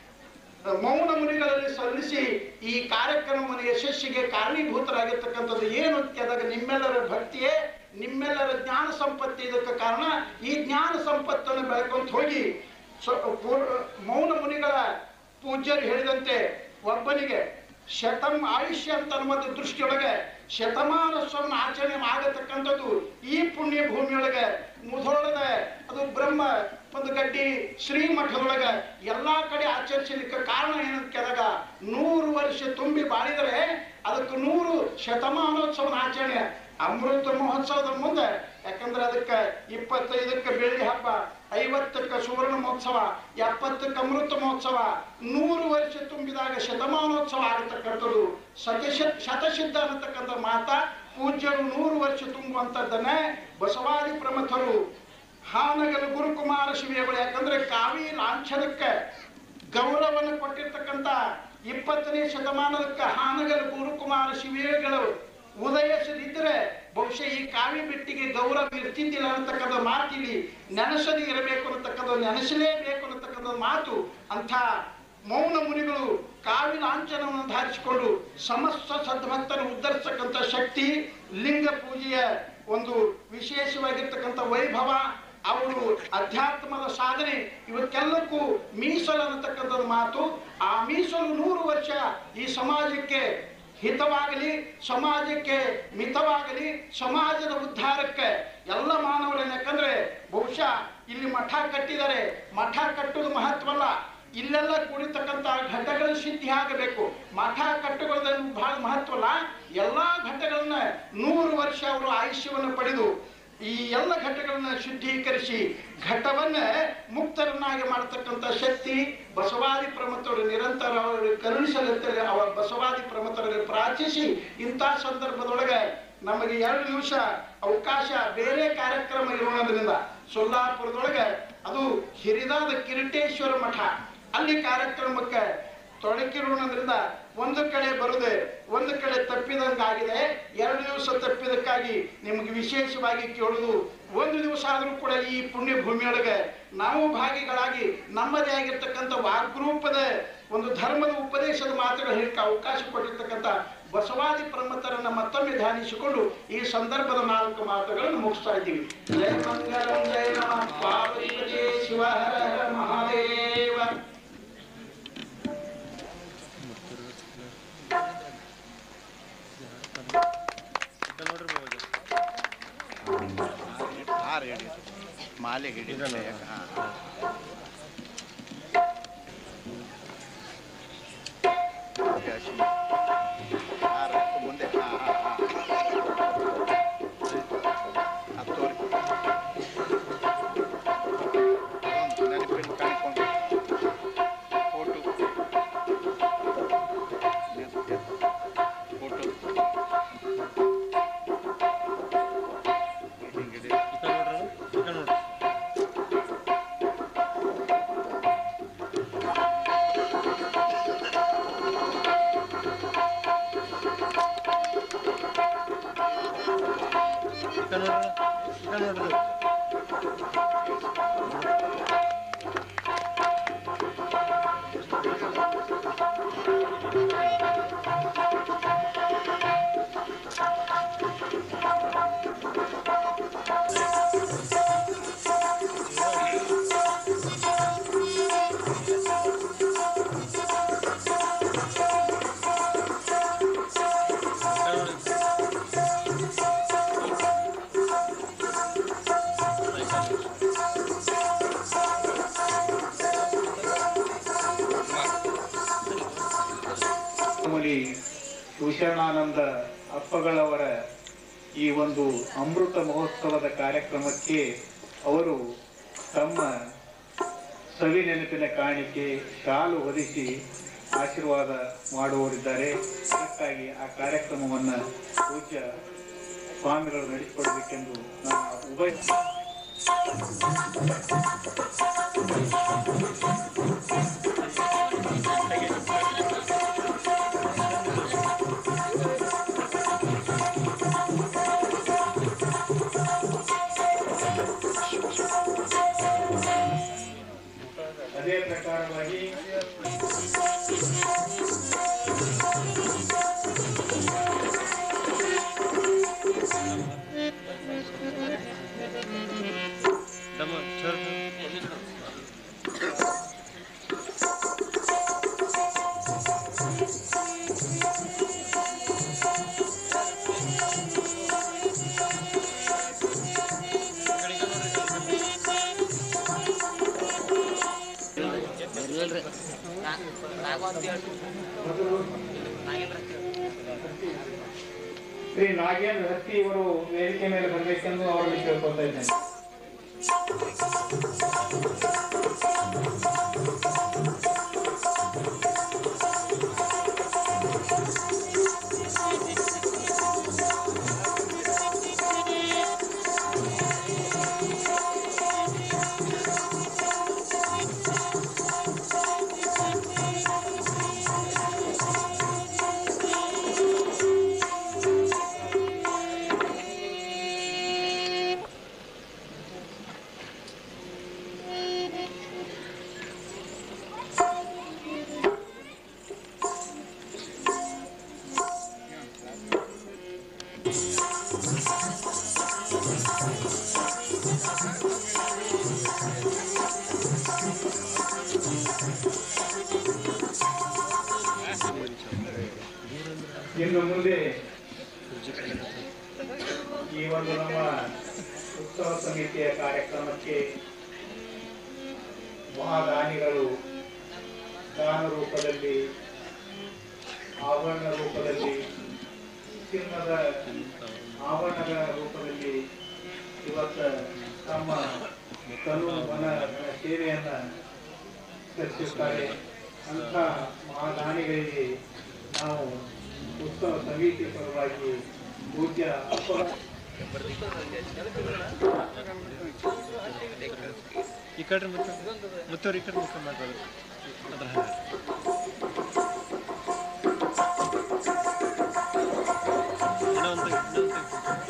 ಮೌನ ಮುನಿಗಳಲ್ಲಿ ಸಲ್ಲಿಸಿ ಈ ಕಾರ್ಯಕ್ರಮವನ್ನು ಯಶಸ್ಸಿಗೆ ಕಾರಣೀಭೂತರಾಗಿರ್ತಕ್ಕಂಥದ್ದು ಏನು ಅಂತ ಕೇಳಿದಾಗ ನಿಮ್ಮೆಲ್ಲರ ಭಕ್ತಿಯೇ ನಿಮ್ಮೆಲ್ಲರ ಜ್ಞಾನ ಸಂಪತ್ತಿ ಇದಕ್ಕೆ ಕಾರಣ ಈ ಜ್ಞಾನ ಸಂಪತ್ತನ್ನು ಬೆಳ್ಕೊಂತ ಹೋಗಿ ಸ್ವ- ಪೂರ್- ಮೌನ ಮುನಿಗಳ ಪೂಜ್ಯರು ಹೇಳಿದಂತೆ ಒಬ್ಬನಿಗೆ ಶತಂ ಆಯುಷ್ಯ ಅಂತ ಅನ್ನುವಂಥ ದೃಷ್ಟಿಯೊಳಗೆ ಶತಮಾನೋತ್ಸವನ ಆಚರಣೆ ಆಗತಕ್ಕಂಥದ್ದು ಈ ಪುಣ್ಯ ಭೂಮಿಯೊಳಗೆ ಮುಧೋಳದ ಅದು ಬ್ರಹ್ಮ ಒಂದು ಗಡ್ಡಿ ಶ್ರೀಮಠದೊಳಗ ಎಲ್ಲಾ ಕಡೆ ಆಚರಿಸಲಿಕ್ಕೆ ಕಾರಣ ಏನಂತ ಕೇಳಿದಾಗ ನೂರು ವರ್ಷ ತುಂಬಿ ಬಾಳಿದರೆ ಅದಕ್ಕೆ ನೂರು ಶತಮಾನೋತ್ಸವನ ಆಚರಣೆ ಅಮೃತ ಮಹೋತ್ಸವದ ಮುಂದೆ ಯಾಕಂದ್ರೆ ಅದಕ್ಕೆ ಇಪ್ಪತ್ತೈದಕ್ಕೆ ಬೆಳ್ಳಿ ಹಬ್ಬ ಐವತ್ತಕ್ಕೆ ಸುವರ್ಣ ಮಹೋತ್ಸವ ಎಪ್ಪತ್ತಕ್ಕೆ ಅಮೃತ ಮಹೋತ್ಸವ ನೂರು ವರ್ಷ ತುಂಬಿದಾಗ ಶತಮಾನೋತ್ಸವ ಆಗತಕ್ಕಂಥದ್ದು ಸತಶ ಶತಸಿದ್ಧ ಅನ್ನತಕ್ಕಂಥ ಮಾತ ಪೂಜ್ಯರು ನೂರು ವರ್ಷ ತುಂಬುವಂಥದ್ದನ್ನೇ ಬಸವಾದಿ ಪ್ರಮಥರು ಹಾನಗಲ್ ಗುರುಕುಮಾರ ಶಿವಿಯಗಳು ಯಾಕಂದ್ರೆ ಕಾವಿ ಲಾಂಛನಕ್ಕೆ ಗೌರವವನ್ನು ಕೊಟ್ಟಿರ್ತಕ್ಕಂಥ ಇಪ್ಪತ್ತನೇ ಶತಮಾನದಕ್ಕೆ ಹಾನಗಲ್ ಗುರುಕುಮಾರ ಶಿವಿಯಗಳು ಉದಯಿಸದಿದ್ದರೆ ಬಹುಶಃ ಈ ಕಾವಿ ಬೆಟ್ಟಿಗೆ ಗೌರವ ಇರ್ತಿದ್ದಿಲ್ಲ ಅನ್ನತಕ್ಕಂಥ ಮಾತಿಲಿ ನೆನೆಸದೇ ಇರಬೇಕು ಅನ್ನತಕ್ಕಂಥ ನೆನೆಸಲೇಬೇಕು ಅನ್ನತಕ್ಕಂಥ ಮಾತು ಅಂಥ ಮೌನ ಮುನಿಗಳು ಕಾವಿ ಲಾಂಛನವನ್ನು ಧಾರಿಸಿಕೊಂಡು ಸಮಸ್ತ ಸದ್ಭಕ್ತರು ಉದ್ಧರಿಸತಕ್ಕಂಥ ಶಕ್ತಿ ಲಿಂಗ ಪೂಜೆಯ ಒಂದು ವಿಶೇಷವಾಗಿರ್ತಕ್ಕಂಥ ವೈಭವ ಅವರು ಅಧ್ಯಾತ್ಮದ ಸಾಧನೆ ಇವಕ್ಕೆಲ್ಲಕ್ಕೂ ಮೀಸಲು ಅನ್ನತಕ್ಕಂಥದ್ದು ಮಾತು ಆ ಮೀಸಲು ನೂರು ವರ್ಷ ಈ ಸಮಾಜಕ್ಕೆ ಹಿತವಾಗಲಿ ಸಮಾಜಕ್ಕೆ ಮಿತವಾಗಲಿ ಸಮಾಜದ ಉದ್ಧಾರಕ್ಕೆ ಎಲ್ಲ ಮಾನವರನ್ನ ಯಾಕಂದ್ರೆ ಬಹುಶಃ ಇಲ್ಲಿ ಮಠ ಕಟ್ಟಿದ್ದಾರೆ ಮಠ ಕಟ್ಟುವುದು ಮಹತ್ವಲ್ಲ ಇಲ್ಲೆಲ್ಲ ಕುಡಿತಕ್ಕಂಥ ಘಟ್ಟಗಳ ಸಿದ್ಧಿ ಆಗಬೇಕು ಮಠ ಕಟ್ಟುಗಳದ್ದು ಬಹಳ ಮಹತ್ವಲ್ಲ ಎಲ್ಲಾ ಘಟ್ಟಗಳನ್ನ ನೂರು ವರ್ಷ ಅವರು ಆಯುಷ್ಯವನ್ನು ಪಡೆದು ಈ ಎಲ್ಲ ಘಟ್ಟಗಳನ್ನ ಶುದ್ಧೀಕರಿಸಿ ಘಟ್ಟವನ್ನ ಮುಕ್ತರನ್ನಾಗಿ ಮಾಡತಕ್ಕಂಥ ಶಕ್ತಿ ಬಸವಾದಿ ಪ್ರಮತರು ನಿರಂತರ ಅವರು ಕರುಣಿಸಲಿದ್ದಾರೆ ಅವರ ಬಸವಾದಿ ಪ್ರಮತರಲ್ಲಿ ಪ್ರಾರ್ಥಿಸಿ ಇಂಥ ಸಂದರ್ಭದೊಳಗೆ ನಮಗೆ ಎರಡು ನಿಮಿಷ ಅವಕಾಶ ಬೇರೆ ಕಾರ್ಯಕ್ರಮ ಇರೋದ್ರಿಂದ ಸೊಲ್ಲಾಪುರದೊಳಗೆ ಅದು ಹಿರಿದಾದ ಕಿರೀಟೇಶ್ವರ ಮಠ ಅಲ್ಲಿ ಕಾರ್ಯಕ್ರಮಕ್ಕೆ ತೊಡಕಿರೋದ್ರಿಂದ ಒಂದು ಕಡೆ ಬರುದೆ ಒಂದು ಕಡೆ ತಪ್ಪಿದಂಗಾಗಿದೆ ಎರಡು ದಿವಸ ತಪ್ಪಿದಕ್ಕಾಗಿ ನಿಮಗೆ ವಿಶೇಷವಾಗಿ ಕೇಳುವುದು ಒಂದು ದಿವಸ ಆದರೂ ಕೂಡ ಈ ಪುಣ್ಯ ಭೂಮಿಯೊಳಗೆ ನಾವು ಭಾಗಿಗಳಾಗಿ ನಮ್ಮದೇ ಆಗಿರ್ತಕ್ಕಂಥ ವಾಗ್ರೂಪದ ಒಂದು ಧರ್ಮದ ಉಪದೇಶದ ಮಾತುಗಳು ಹೇಳಿಕೆ ಅವಕಾಶ ಕೊಟ್ಟಿರ್ತಕ್ಕಂಥ ಬಸವಾದಿ ಪ್ರಮತರನ್ನ ಮತ್ತೊಮ್ಮೆ ಧ್ಯಾನಿಸಿಕೊಂಡು ಈ ಸಂದರ್ಭದ ನಾಲ್ಕು ಮಾತುಗಳನ್ನು ಮುಗಿಸ್ತಾ ಇದ್ದೀವಿ ಜಯ ಮಂಗಲಂ ಜಯ ನಮಃ ಪಾರ್ವತಿ ಶಿವ ಹರ ಹರ ಮಹಾದೇವ ನೋಡ್ರಿ ಬಾಬಾಜಿ ಹಾರ ಹಿಡಿ ಮಾಲೆ ಹಿಡಿ ಹಾಂ ಹಾರ ಮುಂದೆ ಹಾಂ ಹಾಂ ಹಾಂ ಅದು ತೋರಿ ಒಂದು ನೆನಪಿನ ಕಾಣಿಕೊಂಡು ಫೋಟೋ ಫೋಟೋ ಹಿಂಗಿದೆ ಈ ಕಡೆ ನೋಡ್ರಿ ಈ ಕಡೆ ನೋಡ್ರಿ ಈ ಕಡೆ ನೋಡ್ರಿ ಈ ಕಡೆ ನೋಡ್ರಿ ಈ ಕಡೆ ನೋಡ್ರಿ ಮುನಿ ಶಿವಶರಣಾನಂದ ಅಪ್ಪಗಳವರ ಈ ಒಂದು ಅಮೃತ ಮಹೋತ್ಸವದ ಕಾರ್ಯಕ್ರಮಕ್ಕೆ ಅವರು ತಮ್ಮ ಸವಿ ನೆನಪಿನ ಕಾಣಿಕೆ ಶಾಲು ಹೊದಿಸಿ ಆಶೀರ್ವಾದ ಮಾಡುವವರಿದ್ದಾರೆ ಅದಕ್ಕಾಗಿ ಆ ಕಾರ್ಯಕ್ರಮವನ್ನು ಪೂಜ್ಯ ಸ್ವಾಮಿಗಳು ನಡೆಸಿಕೊಡಬೇಕೆಂದು ನಾನು ಉಭಯ ಈ ಅದೇ ಪ್ರಕಾರವಾಗಿ ದಮ್ಮ ಚರ್ಚ್ ಶ್ರೀ ನಾಗೇಂದ್ರ ಹತ್ತಿ ಇವರು ವೇದಿಕೆ ಮೇಲೆ ಬರಬೇಕೆಂದು ಅವರಲ್ಲಿ ಕೇಳ್ಕೊಳ್ತಾ ಇದ್ದೇನೆ ಇನ್ನು ಮುಂದೆ ಈ ಒಂದು ನಮ್ಮ ಉತ್ಸವ ಸಮಿತಿಯ ಕಾರ್ಯಕ್ರಮಕ್ಕೆ ಮಹಾದಾನಿಗಳು ದಾನ ರೂಪದಲ್ಲಿ ಆಭರಣ ರೂಪದಲ್ಲಿ ಚಿನ್ನದ ಆಭರಣಗಳ ರೂಪದಲ್ಲಿ ಇವತ್ತು ತಮ್ಮ ತನು ಮನ ಸೇವೆಯನ್ನ ಸಲ್ಲಿಸುತ್ತಾರೆ ಅಂಥ ಮಹಾದಾನಿಗಳಿಗೆ ನಾವು ಉತ್ಸವ ಸಮಿತಿ ಪರವಾಗಿ ಪೂಜ್ಯ ಅಪ್ಪ ಈ ಕಡೆ ಮುತ್ತ ಮುತ್ತವ್ರು ಈ ಕಡೆ ಮುಖ ಮಾಡ್ಬೋದು ಅದ್ರ ಹಾಗೆ ಇನ್ನೊಂದು ಇನ್ನೊಂದು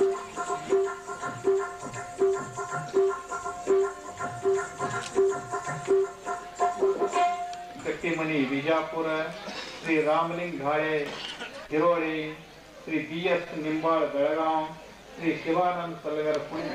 ಕಟ್ಟಿಮನಿ ಬಿಜಾಪುರ ಶ್ರೀ ರಾಮಲಿಂಗ್ ಘಾಳೆ ಹಿರೋಳಿ ಶ್ರೀ ಬಿ ಎಸ್ ನಿಂಬಾಳ್ ಬೆಳಗಾಂ ಶ್ರೀ ಶಿವಾನಂದ್ ಸಲಗರ್ ಪುಣೆ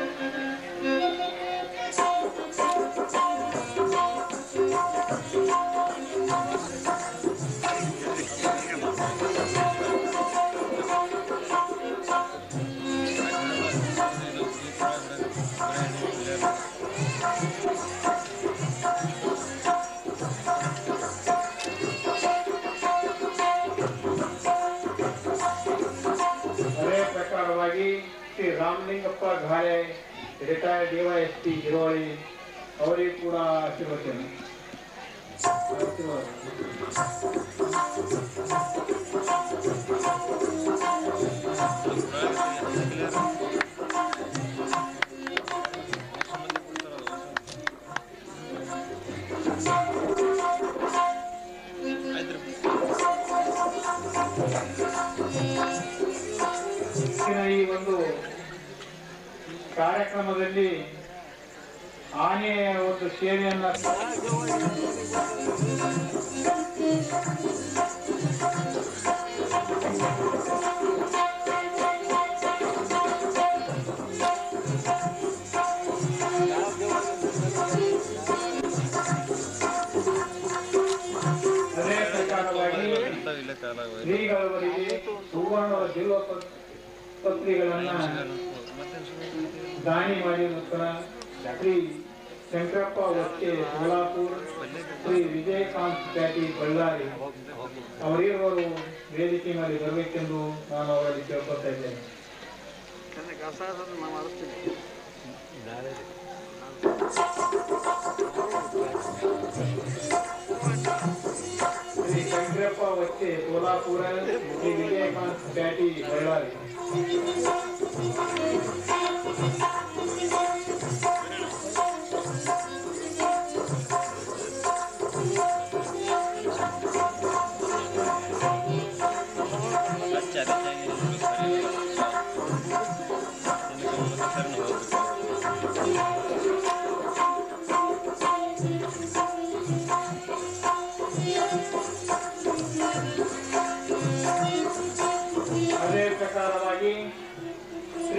ಅದೇ ಪ್ರಕಾರವಾಗಿ ಶ್ರೀ ರಾಮಲಿಂಗಪ್ಪ ಘಾಳೆ ರಿಟೈರ್ಡ್ ಡಿವೈಎಸ್ಪಿ ಹಿರೋಳಿ ಅವರಿಗೂ ಕೂಡ ಆಶೀರ್ವಚನೆ ಆಶೀರ್ವಾದ. ಆಯ್ತು ಇವತ್ತಿನ ಈ ಒಂದು ಕಾರ್ಯಕ್ರಮದಲ್ಲಿ ಆನೆಯ ಒಂದು ಸೇವೆಯನ್ನ ಅದೇ ಪ್ರಕಾರವಾಗಿ ಇಲ್ಲ ಕಾಲ ಆಗೋಯ್ತು. ಶ್ರೀಗಳವರಿಗೆ ಸುವರ್ಣ ಬಿಲ್ವ ಪತ್- ಪತ್ರಿಗಳನ್ನ ದಾನಿ ಮಾಡಿದ ಶ್ರೀ ಶಂಕರಪ್ಪ ವಚ್ಚೆ ಸೋಲಾಪುರ್ ಶ್ರೀ ವಿಜಯಕಾಂತ್ ಪ್ಯಾಟಿ ಬಳ್ಳಾರಿ ಅವರಿರುವರು ವೇದಿಕೆ ಮೇಲೆ ಬರಬೇಕೆಂದು ನಾನು ಅವರಲ್ಲಿ ಕೇಳ್ಕೊತಾ ಇದ್ದೇನೆ ಶ್ರೀ ಶಂಕರಪ್ಪ ವಚ್ಚೆ ಸೋಲಾಪುರ ಶ್ರೀ ವಿಜಯಕಾಂತ್ ಪ್ಯಾಟಿ ಬಳ್ಳಾರಿ ಅಚ್ಚ ಅದಕ್ಕಾಗಿ ನಿಮ್ಗೆ ಸರಿ ಇಲ್ಲ. ನಿಮ್ಗೆ ಒಂದು ಸರಿ ನಾವು ಹೋಗ್ಬೇಕು.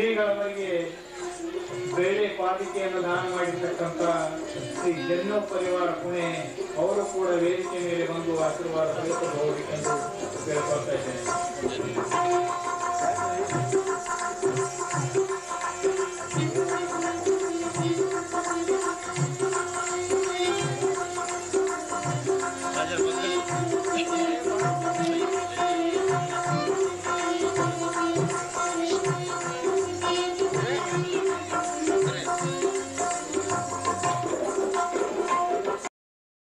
ಶ್ರೀಗಳವರಿಗೆ ಬೇಳೆ ಪಾದಿಕೆಯನ್ನು ದಾನ ಮಾಡಿರ್ತಕ್ಕಂಥ ಶ್ರೀ ಜನ್ನೋ ಪರಿವಾರ ಪುಣೆ ಅವರು ಕೂಡ ವೇದಿಕೆ ಮೇಲೆ ಬಂದು ಆಶೀರ್ವಾದ ತೆಗೆದುಕೊಂಡು ಹೋಗಬೇಕೆಂದು ಕೇಳ್ಕೊಳ್ತಾ ಇದ್ದೇನೆ